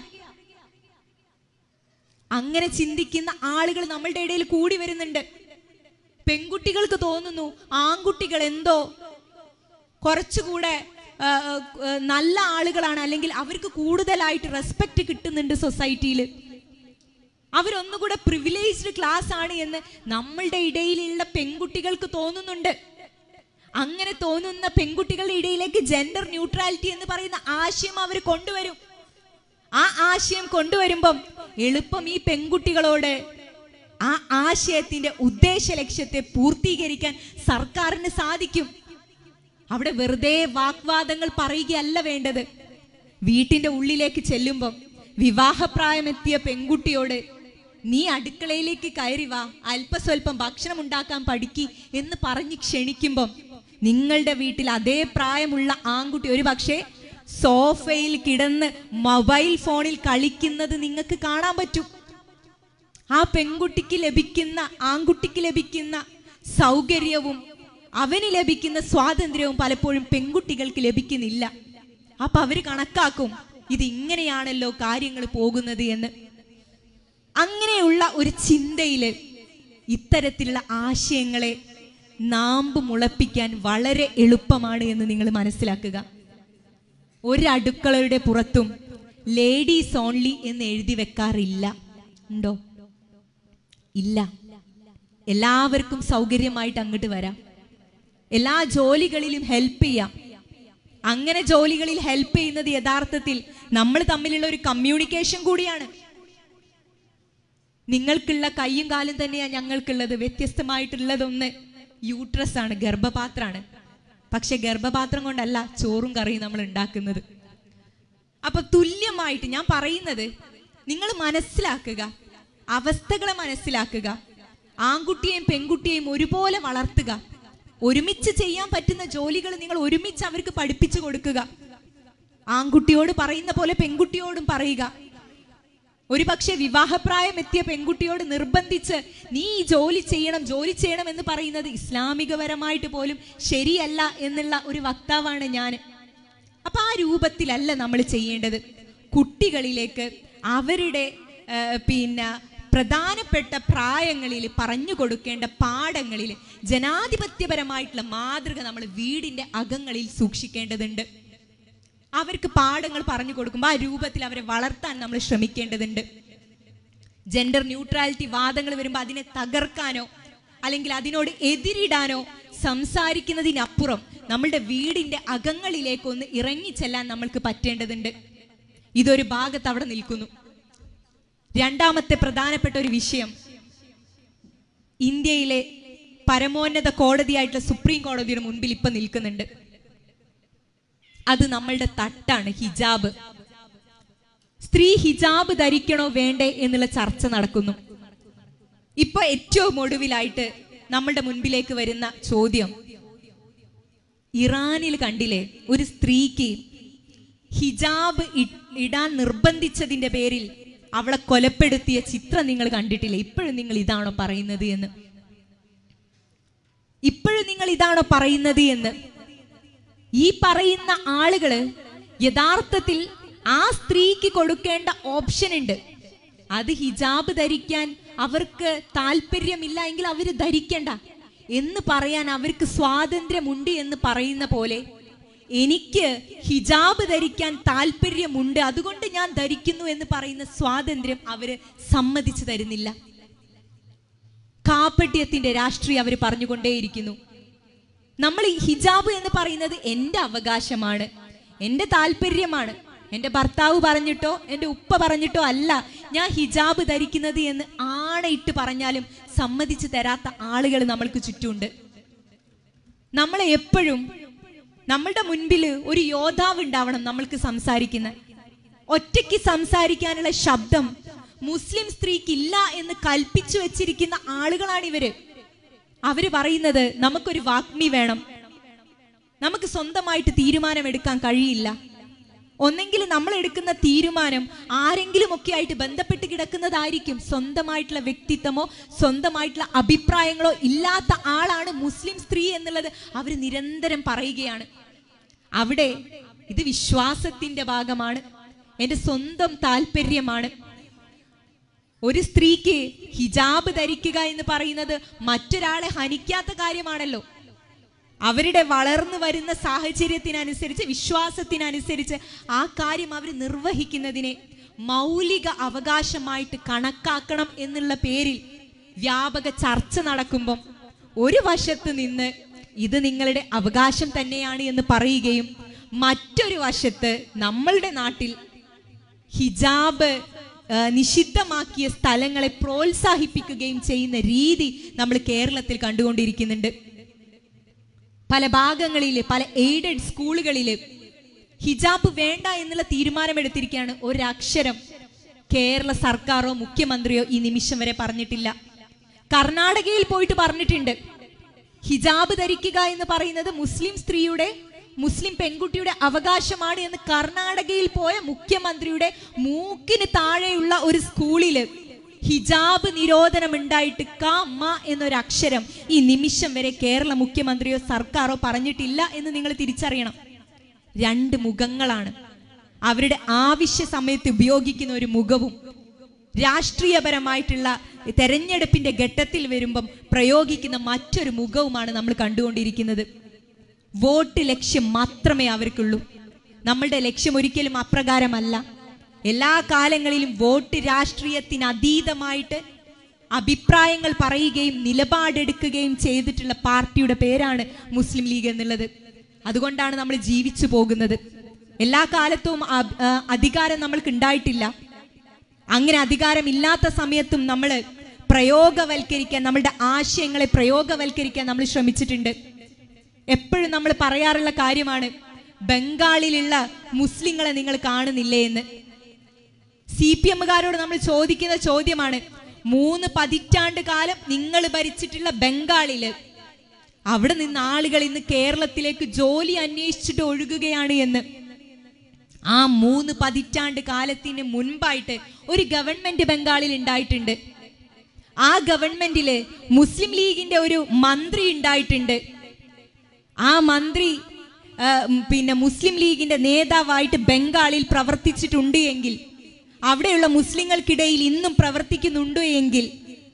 അങ്ങനെ ചിന്തിക്കുന്ന ആളുകൾ നമ്മളുടെ ഇടയിൽ കൂടി വരുന്നുണ്ട് പെൺകുട്ടികൾക്ക് തോന്നുന്നു ആൺകുട്ടികൾ എന്തോ കുറച്ചുകൂടെ ആ, ആ, നല്ല ആളുകളാണ് അല്ലെങ്കിൽ അവർക്ക് കൂടുതലായിട്ട് റെസ്പെക്ട് കിട്ടുന്നുണ്ട് സൊസൈറ്റിയിൽ അവരൊന്നുകൂടെ പ്രിവിലേജ്ഡ് ക്ലാസ് ആണ് എന്ന് നമ്മളുടെ ഇടയിലുള്ള പെൺകുട്ടികൾക്ക് തോന്നുന്നുണ്ട് അങ്ങനെ തോന്നുന്ന പെൺകുട്ടികളുടെ ഇടയിലേക്ക് ജെൻഡർ ന്യൂട്രാലിറ്റി എന്ന് പറയുന്ന ആശയം അവർ കൊണ്ടുവരും ആ ആശയം കൊണ്ടുവരുമ്പം എളുപ്പം ഈ പെൺകുട്ടികളോട് ആ ആശയത്തിന്റെ ഉദ്ദേശ ലക്ഷ്യത്തെ പൂർത്തീകരിക്കാൻ സർക്കാരിന് സാധിക്കും അവിടെ വെറുതെ വാഗ്വാദങ്ങൾ പറയുകയല്ല വേണ്ടത് വീട്ടിന്റെ ഉള്ളിലേക്ക് ചെല്ലുമ്പം വിവാഹപ്രായമെത്തിയ പെൺകുട്ടിയോട് നീ അടുക്കളയിലേക്ക് കയറി വാ അല്പസ്വല്പം ഭക്ഷണം ഉണ്ടാക്കാൻ പഠിക്കി എന്ന് പറഞ്ഞ് ക്ഷണിക്കുമ്പം നിങ്ങളുടെ വീട്ടിൽ അതേ പ്രായമുള്ള ആൺകുട്ടി ഒരു പക്ഷേ സോഫയിൽ കിടന്ന് മൊബൈൽ ഫോണിൽ കളിക്കുന്നത് നിങ്ങൾക്ക് കാണാൻ പറ്റും ആ പെൺകുട്ടിക്ക് ലഭിക്കുന്ന ആൺകുട്ടിക്ക് ലഭിക്കുന്ന സൗകര്യവും അവന് ലഭിക്കുന്ന സ്വാതന്ത്ര്യവും പലപ്പോഴും പെൺകുട്ടികൾക്ക് ലഭിക്കുന്നില്ല അപ്പൊ അവര് കണക്കാക്കും ഇത് ഇങ്ങനെയാണല്ലോ കാര്യങ്ങൾ പോകുന്നത് എന്ന് അങ്ങനെയുള്ള ഒരു ചിന്തയില് ഇത്തരത്തിലുള്ള ആശയങ്ങളെ നാമ്പ് മുളപ്പിക്കാൻ വളരെ എളുപ്പമാണ് എന്ന് നിങ്ങൾ മനസ്സിലാക്കുക ഒരു അടുക്കളയുടെ പുറത്തും ലേഡീസ് ഓൺലി എന്ന് എഴുതി വെക്കാറില്ല ഉണ്ടോ ഇല്ല എല്ലാവർക്കും സൗകര്യമായിട്ട് അങ്ങോട്ട് വരാം എല്ലാ ജോലികളിലും ഹെൽപ്പ് ചെയ്യാം അങ്ങനെ ജോലികളിൽ ഹെൽപ്പ് ചെയ്യുന്നത് യഥാർത്ഥത്തിൽ നമ്മൾ തമ്മിലുള്ള ഒരു കമ്മ്യൂണിക്കേഷൻ കൂടിയാണ് നിങ്ങൾക്കുള്ള കൈയും കാലും തന്നെയാണ് ഞങ്ങൾക്കുള്ളത് വ്യത്യസ്തമായിട്ടുള്ളതൊന്ന് യൂട്രസ് ആണ് ഗർഭപാത്രമാണ് പക്ഷെ ഗർഭപാത്രം കൊണ്ടല്ല ചോറും കറിയും നമ്മൾ ഉണ്ടാക്കുന്നത് അപ്പൊ തുല്യമായിട്ട് ഞാൻ പറയുന്നത് നിങ്ങൾ മനസ്സിലാക്കുക അവസ്ഥകളെ മനസ്സിലാക്കുക ആൺകുട്ടിയെയും പെൺകുട്ടിയെയും ഒരുപോലെ വളർത്തുക ഒരുമിച്ച് ചെയ്യാൻ പറ്റുന്ന ജോലികൾ നിങ്ങൾ ഒരുമിച്ച് അവർക്ക് പഠിപ്പിച്ചു കൊടുക്കുക ആൺകുട്ടിയോട് പറയുന്ന പോലെ പെൺകുട്ടിയോടും പറയുക ഒരുപക്ഷെ വിവാഹപ്രായം എത്തിയ പെൺകുട്ടിയോട് നിർബന്ധിച്ച് നീ ഈ ജോലി ചെയ്യണം ജോലി ചെയ്യണം എന്ന് പറയുന്നത് ഇസ്ലാമികപരമായിട്ട് പോലും ശരിയല്ല എന്നുള്ള ഒരു വക്താവാണ് ഞാൻ അപ്പൊ ആ രൂപത്തിലല്ല നമ്മൾ ചെയ്യേണ്ടത് കുട്ടികളിലേക്ക് അവരുടെ ആ, പിന്നെ പ്രധാനപ്പെട്ട പ്രായങ്ങളിൽ പറഞ്ഞു കൊടുക്കേണ്ട പാഠങ്ങളിൽ ജനാധിപത്യപരമായിട്ടുള്ള മാതൃക നമ്മൾ വീടിന്റെ അകങ്ങളിൽ സൂക്ഷിക്കേണ്ടതുണ്ട് അവർക്ക് പാഠങ്ങൾ പറഞ്ഞു കൊടുക്കുമ്പോൾ ആ രൂപത്തിൽ അവരെ വളർത്താൻ നമ്മൾ ശ്രമിക്കേണ്ടതുണ്ട് ജെൻഡർ ന്യൂട്രാലിറ്റി വാദങ്ങൾ വരുമ്പോൾ അതിനെ തകർക്കാനോ അല്ലെങ്കിൽ അതിനോട് എതിരിടാനോ സംസാരിക്കുന്നതിനപ്പുറം നമ്മളുടെ വീടിന്റെ അകങ്ങളിലേക്ക് ഒന്ന് ഇറങ്ങിച്ചെല്ലാൻ നമ്മൾക്ക് പറ്റേണ്ടതുണ്ട് ഇതൊരു ഭാഗത്ത് അവിടെ നിൽക്കുന്നു രണ്ടാമത്തെ പ്രധാനപ്പെട്ട ഒരു വിഷയം ഇന്ത്യയിലെ പരമോന്നത കോടതിയായിട്ടുള്ള സുപ്രീം കോടതിയുടെ മുൻപിൽ ഇപ്പൊ നിൽക്കുന്നുണ്ട് അത് നമ്മളുടെ തട്ടാണ് ഹിജാബ് സ്ത്രീ ഹിജാബ് ധരിക്കണോ വേണ്ടേ എന്നുള്ള ചർച്ച നടക്കുന്നു ഇപ്പൊ ഏറ്റവും ഒടുവിലായിട്ട് നമ്മളുടെ മുൻപിലേക്ക് വരുന്ന ചോദ്യം ഇറാനിൽ കണ്ടില്ലേ ഒരു സ്ത്രീക്ക് ഹിജാബ് ഇ- ഇടാൻ നിർബന്ധിച്ചതിന്റെ പേരിൽ അവളെ കൊലപ്പെടുത്തിയ ചിത്രം നിങ്ങൾ കണ്ടിട്ടില്ലേ ഇപ്പോഴും നിങ്ങൾ ഇതാണോ പറയുന്നത് എന്ന് ഇപ്പോഴും നിങ്ങൾ ഇതാണോ പറയുന്നത് എന്ന് ഈ പറയുന്ന ആളുകള് യഥാർത്ഥത്തിൽ ആ സ്ത്രീക്ക് കൊടുക്കേണ്ട ഓപ്ഷൻ ഉണ്ട് അത് ഹിജാബ് ധരിക്കാൻ അവർക്ക് താല്പര്യമില്ല എങ്കിൽ അവര് ധരിക്കണ്ട എന്ന് പറയാൻ അവർക്ക് സ്വാതന്ത്ര്യമുണ്ട് എന്ന് പറയുന്ന പോലെ എനിക്ക് ഹിജാബ് ധരിക്കാൻ താല്പര്യമുണ്ട് അതുകൊണ്ട് ഞാൻ ധരിക്കുന്നു എന്ന് പറയുന്ന സ്വാതന്ത്ര്യം അവര് സമ്മതിച്ചു തരുന്നില്ല കാപ്പട്യത്തിന്റെ രാഷ്ട്രീയം അവർ പറഞ്ഞുകൊണ്ടേയിരിക്കുന്നു നമ്മൾ ഈ ഹിജാബ് എന്ന് പറയുന്നത് എൻ്റെ അവകാശമാണ് എൻ്റെ താല്പര്യമാണ് എൻ്റെ ഭർത്താവ് പറഞ്ഞിട്ടോ എൻ്റെ ഉപ്പ പറഞ്ഞിട്ടോ അല്ല ഞാൻ ഹിജാബ് ധരിക്കുന്നത് എന്ന് ആണയിട്ട് പറഞ്ഞാലും സമ്മതിച്ചു തരാത്ത ആളുകൾ നമ്മൾക്ക് ചുറ്റുമുണ്ട് നമ്മളെ എപ്പോഴും നമ്മളുടെ മുൻപിൽ ഒരു യോദ്ധാവ് ഉണ്ടാവണം നമ്മൾക്ക് സംസാരിക്കുന്ന ഒറ്റയ്ക്ക് സംസാരിക്കാനുള്ള ശബ്ദം മുസ്ലിം സ്ത്രീക്ക് ഇല്ല എന്ന് കൽപ്പിച്ചു വെച്ചിരിക്കുന്ന ആളുകളാണ് ഇവര് അവര് പറയുന്നത് നമുക്കൊരു വാഗ്മി വേണം നമുക്ക് സ്വന്തമായിട്ട് തീരുമാനമെടുക്കാൻ കഴിയില്ല ഒന്നെങ്കിൽ നമ്മൾ എടുക്കുന്ന തീരുമാനം ആരെങ്കിലും ഒക്കെ ആയിട്ട് ബന്ധപ്പെട്ട് കിടക്കുന്നതായിരിക്കും സ്വന്തമായിട്ടുള്ള വ്യക്തിത്വമോ സ്വന്തമായിട്ടുള്ള അഭിപ്രായങ്ങളോ ഇല്ലാത്ത ആളാണ് മുസ്ലിം സ്ത്രീ എന്നുള്ളത് അവർ നിരന്തരം പറയുകയാണ് അവിടെ ഇത് വിശ്വാസത്തിന്റെ ഭാഗമാണ് എന്റെ സ്വന്തം താല്പര്യമാണ് ഒരു സ്ത്രീക്ക് ഹിജാബ് ധരിക്കുക എന്ന് പറയുന്നത് മറ്റൊരാളെ ഹനിക്കാത്ത കാര്യമാണല്ലോ അവരുടെ വളർന്നു വരുന്ന സാഹചര്യത്തിനനുസരിച്ച് വിശ്വാസത്തിനനുസരിച്ച് ആ കാര്യം അവർ നിർവഹിക്കുന്നതിനെ മൗലിക അവകാശമായിട്ട് കണക്കാക്കണം എന്നുള്ള പേരിൽ വ്യാപക ചർച്ച നടക്കുമ്പം ഒരു വശത്ത് നിന്ന് ഇത് നിങ്ങളുടെ അവകാശം തന്നെയാണ് എന്ന് പറയുകയും മറ്റൊരു വശത്ത് നമ്മളുടെ നാട്ടിൽ ഹിജാബ് ആ, നിഷിദ്ധമാക്കിയ സ്ഥലങ്ങളെ പ്രോത്സാഹിപ്പിക്കുകയും ചെയ്യുന്ന രീതി നമ്മൾ കേരളത്തിൽ കണ്ടുകൊണ്ടിരിക്കുന്നുണ്ട് പല ഭാഗങ്ങളിൽ പല എയ്ഡഡ് സ്കൂളുകളിൽ ഹിജാബ് വേണ്ട എന്നുള്ള തീരുമാനമെടുത്തിരിക്കുകയാണ് ഒരക്ഷരം കേരള സർക്കാരോ മുഖ്യമന്ത്രിയോ ഈ നിമിഷം വരെ പറഞ്ഞിട്ടില്ല കർണാടകയിൽ പോയിട്ട് പറഞ്ഞിട്ടുണ്ട് ഹിജാബ് ധരിക്കുക എന്ന് പറയുന്നത് മുസ്ലിം സ്ത്രീയുടെ മുസ്ലിം പെൺകുട്ടിയുടെ അവകാശമാണ് എന്ന് കർണാടകയിൽ പോയ മുഖ്യമന്ത്രിയുടെ മൂക്കിന് താഴെയുള്ള ഒരു സ്കൂളില് ഹിജാബ് നിരോധനം ഉണ്ടായിട്ട് ക മ എന്നൊരു അക്ഷരം ഈ നിമിഷം വരെ കേരള മുഖ്യമന്ത്രിയോ സർക്കാരോ പറഞ്ഞിട്ടില്ല എന്ന് നിങ്ങൾ തിരിച്ചറിയണം രണ്ട് മുഖങ്ങളാണ് അവരുടെ ആവശ്യ സമയത്ത് ഉപയോഗിക്കുന്ന ഒരു മുഖവും രാഷ്ട്രീയപരമായിട്ടുള്ള തെരഞ്ഞെടുപ്പിന്റെ ഘട്ടത്തിൽ വരുമ്പം പ്രയോഗിക്കുന്ന മറ്റൊരു മുഖവുമാണ് നമ്മൾ കണ്ടുകൊണ്ടിരിക്കുന്നത് വോട്ട് ലക്ഷ്യം മാത്രമേ അവർക്കുള്ളൂ നമ്മളുടെ ലക്ഷ്യം ഒരിക്കലും അപ്രകാരമല്ല എല്ലാ കാലങ്ങളിലും വോട്ട് രാഷ്ട്രീയത്തിന് അതീതമായിട്ട് അഭിപ്രായങ്ങൾ പറയുകയും നിലപാടെടുക്കുകയും ചെയ്തിട്ടുള്ള പാർട്ടിയുടെ പേരാണ് മുസ്ലിം ലീഗ് എന്നുള്ളത് അതുകൊണ്ടാണ് നമ്മൾ ജീവിച്ചു പോകുന്നത് എല്ലാ കാലത്തും അ- ആ, അധികാരം നമ്മൾക്ക് ഉണ്ടായിട്ടില്ല അങ്ങനെ അധികാരമില്ലാത്ത സമയത്തും നമ്മൾ പ്രയോഗവൽക്കരിക്കാൻ നമ്മളുടെ ആശയങ്ങളെ പ്രയോഗവൽക്കരിക്കാൻ നമ്മൾ ശ്രമിച്ചിട്ടുണ്ട് എപ്പോഴും നമ്മൾ പറയാറുള്ള കാര്യമാണ് ബംഗാളിലുള്ള മുസ്ലിങ്ങളെ നിങ്ങൾ കാണുന്നില്ലേ എന്ന് സി പി എമ്മുകാരോട് നമ്മൾ ചോദിക്കുന്ന ചോദ്യമാണ് മൂന്ന് പതിറ്റാണ്ട് കാലം നിങ്ങൾ ഭരിച്ചിട്ടുള്ള ബംഗാളില് അവിടെ നിന്ന് ആളുകൾ ഇന്ന് കേരളത്തിലേക്ക് ജോലി അന്വേഷിച്ചിട്ട് ഒഴുകുകയാണ് എന്ന് ആ മൂന്ന് പതിറ്റാണ്ട് കാലത്തിന് മുൻപായിട്ട് ഒരു ഗവൺമെന്റ് ബംഗാളിൽ ഉണ്ടായിട്ടുണ്ട് ആ ഗവൺമെന്റില് മുസ്ലിം ലീഗിന്റെ ഒരു മന്ത്രി ഉണ്ടായിട്ടുണ്ട് ആ മന്ത്രി ആ, ഉം, പിന്നെ മുസ്ലിം ലീഗിന്റെ നേതാവായിട്ട് ബംഗാളിൽ പ്രവർത്തിച്ചിട്ടുണ്ട് എങ്കിൽ അവിടെയുള്ള മുസ്ലിങ്ങൾക്കിടയിൽ ഇന്നും പ്രവർത്തിക്കുന്നുണ്ട് എങ്കിൽ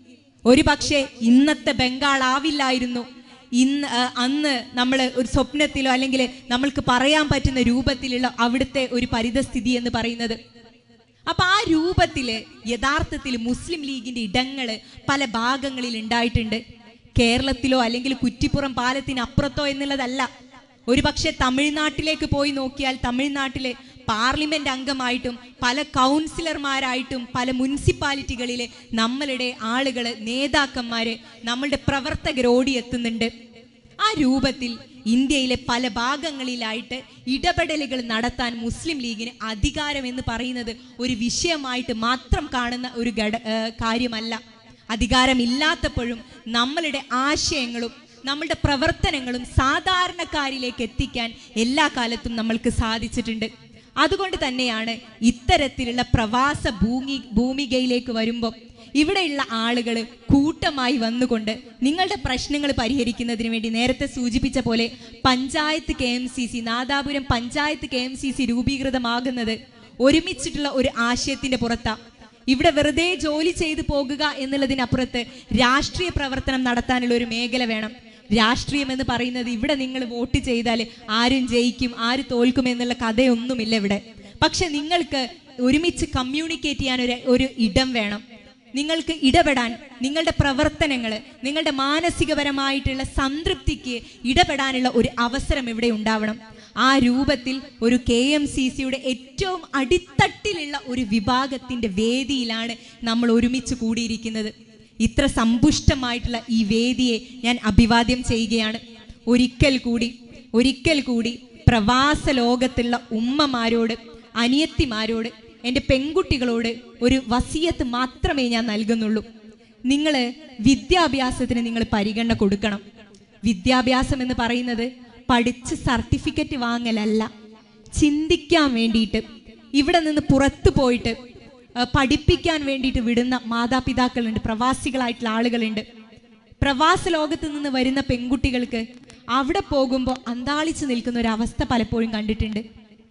ഒരു പക്ഷേ ഇന്നത്തെ ബംഗാൾ ആവില്ലായിരുന്നു ഇന്ന് ആ, അന്ന് നമ്മൾ ഒരു സ്വപ്നത്തിലോ അല്ലെങ്കിൽ നമ്മൾക്ക് പറയാൻ പറ്റുന്ന രൂപത്തിലുള്ള അവിടുത്തെ ഒരു പരിതസ്ഥിതി എന്ന് പറയുന്നത് അപ്പൊ ആ രൂപത്തില് യഥാർത്ഥത്തിൽ മുസ്ലിം ലീഗിന്റെ ഇടങ്ങള് പല ഭാഗങ്ങളിൽ ഉണ്ടായിട്ടുണ്ട് കേരളത്തിലോ അല്ലെങ്കിൽ കുറ്റിപ്പുറം പാലത്തിന് അപ്പുറത്തോ എന്നുള്ളതല്ല ഒരു പക്ഷെ തമിഴ്നാട്ടിലേക്ക് പോയി നോക്കിയാൽ തമിഴ്നാട്ടിലെ പാർലമെന്റ് അംഗമായിട്ടും പല കൗൺസിലർമാരായിട്ടും പല മുനിസിപ്പാലിറ്റികളിലെ നമ്മളുടെ ആളുകള് നേതാക്കന്മാര് നമ്മളുടെ പ്രവർത്തകർ ഓടിയെത്തുന്നുണ്ട് ആ രൂപത്തിൽ ഇന്ത്യയിലെ പല ഭാഗങ്ങളിലായിട്ട് ഇടപെടലുകൾ നടത്താൻ മുസ്ലിം ലീഗിന് അധികാരം എന്ന് പറയുന്നത് ഒരു വിഷയമായിട്ട് മാത്രം കാണുന്ന ഒരു ഘട ഏ, കാര്യമല്ല അധികാരമില്ലാത്തപ്പോഴും നമ്മളുടെ ആശയങ്ങളും നമ്മളുടെ പ്രവർത്തനങ്ങളും സാധാരണക്കാരിലേക്ക് എത്തിക്കാൻ എല്ലാ കാലത്തും നമ്മൾക്ക് സാധിച്ചിട്ടുണ്ട് അതുകൊണ്ട് തന്നെയാണ് ഇത്തരത്തിലുള്ള പ്രവാസ ഭൂമി ഭൂമികയിലേക്ക് വരുമ്പോൾ ഇവിടെയുള്ള ആളുകൾ കൂട്ടമായി വന്നുകൊണ്ട് നിങ്ങളുടെ പ്രശ്നങ്ങൾ പരിഹരിക്കുന്നതിന് വേണ്ടി നേരത്തെ സൂചിപ്പിച്ച പോലെ panchayat K M C C Nadapuram panchayat K M C C രൂപീകൃതമാകുന്നത് ഒരുമിച്ചിട്ടുള്ള ഒരു ആശയത്തിന്റെ പുറത്താ ഇവിടെ വെറുതെ ജോലി ചെയ്തു പോകുക എന്നുള്ളതിനപ്പുറത്ത് രാഷ്ട്രീയ പ്രവർത്തനം നടത്താനുള്ള ഒരു മേഖല വേണം രാഷ്ട്രീയം എന്ന് പറയുന്നത് ഇവിടെ നിങ്ങൾ വോട്ട് ചെയ്താൽ ആരും ജയിക്കും ആര് തോൽക്കും എന്നുള്ള കഥയൊന്നുമില്ല ഇവിടെ പക്ഷെ നിങ്ങൾക്ക് ഒരുമിച്ച് കമ്മ്യൂണിക്കേറ്റ് ചെയ്യാൻ ഒരു ഒരു ഇടം വേണം നിങ്ങൾക്ക് ഇടപെടാൻ നിങ്ങളുടെ പ്രവർത്തനങ്ങൾ നിങ്ങളുടെ മാനസികപരമായിട്ടുള്ള സംതൃപ്തിക്ക് ഇടപെടാനുള്ള ഒരു അവസരം ഇവിടെ ഉണ്ടാവണം ആ രൂപത്തിൽ ഒരു കെ എം സി സിയുടെ ഏറ്റവും അടിത്തട്ടിലുള്ള ഒരു വിഭാഗത്തിന്റെ വേദിയിലാണ് നമ്മൾ ഒരുമിച്ച് കൂടിയിരിക്കുന്നത് ഇത്ര സമ്പുഷ്ടമായിട്ടുള്ള ഈ വേദിയെ ഞാൻ അഭിവാദ്യം ചെയ്യുകയാണ് ഒരിക്കൽ കൂടി ഒരിക്കൽ കൂടി പ്രവാസ ലോകത്തുള്ള ഉമ്മമാരോട് അനിയത്തിമാരോട് എൻ്റെ പെൺകുട്ടികളോട് ഒരു വസിയത്ത് മാത്രമേ ഞാൻ നൽകുന്നുള്ളൂ നിങ്ങൾ വിദ്യാഭ്യാസത്തിന് നിങ്ങൾ പരിഗണന കൊടുക്കണം വിദ്യാഭ്യാസം എന്ന് പറയുന്നത് പഠിച്ച് സർട്ടിഫിക്കറ്റ് വാങ്ങലല്ല ചിന്തിക്കാൻ വേണ്ടിയിട്ട് ഇവിടെ നിന്ന് പുറത്തു പോയിട്ട് ആ, പഠിപ്പിക്കാൻ വേണ്ടിയിട്ട് വിടുന്ന മാതാപിതാക്കളുണ്ട് പ്രവാസികളായിട്ടുള്ള ആളുകളുണ്ട് പ്രവാസ ലോകത്ത് നിന്ന് വരുന്ന പെൺകുട്ടികൾക്ക് അവിടെ പോകുമ്പോൾ അന്താളിച്ച് നിൽക്കുന്ന ഒരു അവസ്ഥ പലപ്പോഴും കണ്ടിട്ടുണ്ട്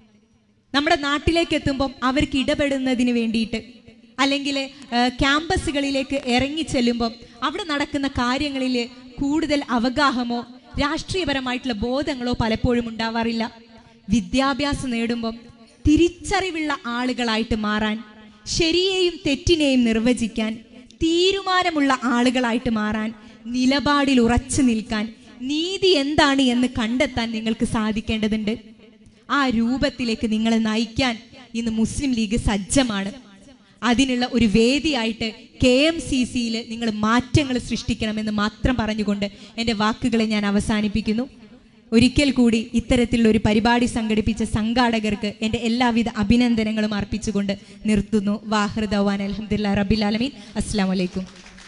നമ്മുടെ നാട്ടിലേക്ക് എത്തുമ്പം അവർക്ക് ഇടപെടുന്നതിന് വേണ്ടിയിട്ട് അല്ലെങ്കിൽ ക്യാമ്പസുകളിലേക്ക് ഇറങ്ങി ചെല്ലുമ്പം അവിടെ നടക്കുന്ന കാര്യങ്ങളിൽ കൂടുതൽ അവഗാഹമോ രാഷ്ട്രീയപരമായിട്ടുള്ള ബോധങ്ങളോ പലപ്പോഴും ഉണ്ടാവാറില്ല വിദ്യാഭ്യാസം നേടുമ്പം തിരിച്ചറിവുള്ള ആളുകളായിട്ട് മാറാൻ ശരിയെയും തെറ്റിനെയും നിർവചിക്കാൻ തീരുമാനമുള്ള ആളുകളായിട്ട് മാറാൻ നിലപാടിൽ ഉറച്ചു നിൽക്കാൻ നീതി എന്താണ് എന്ന് കണ്ടെത്താൻ നിങ്ങൾക്ക് സാധിക്കേണ്ടതുണ്ട് ആ രൂപത്തിലേക്ക് നിങ്ങളെ നയിക്കാൻ ഇന്ന് മുസ്ലിം ലീഗ് സജ്ജമാണ് അതിനുള്ള ഒരു വേദിയായിട്ട് കെ എം സി സിയിൽ നിങ്ങൾ മാറ്റങ്ങൾ സൃഷ്ടിക്കണമെന്ന് മാത്രം പറഞ്ഞുകൊണ്ട് എൻ്റെ വാക്കുകളെ ഞാൻ അവസാനിപ്പിക്കുന്നു ഒരിക്കൽ കൂടി ഇത്തരത്തിലുള്ള ഒരു പരിപാടി സംഘടിപ്പിച്ച സംഘാടകർക്ക് എൻ്റെ എല്ലാവിധ അഭിനന്ദനങ്ങളും അർപ്പിച്ചുകൊണ്ട് നിർത്തുന്നു വാഹൃദവാൻ അലഹദില്ല റബിലാലമീൻ അസ്സാം വലൈക്കും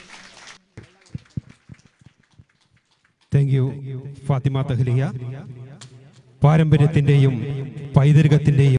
താങ്ക് യു ഫാത്തിമ തഹ്ലിയ പാരമ്പര്യത്തിന്റെയും പൈതൃകത്തിന്റെയും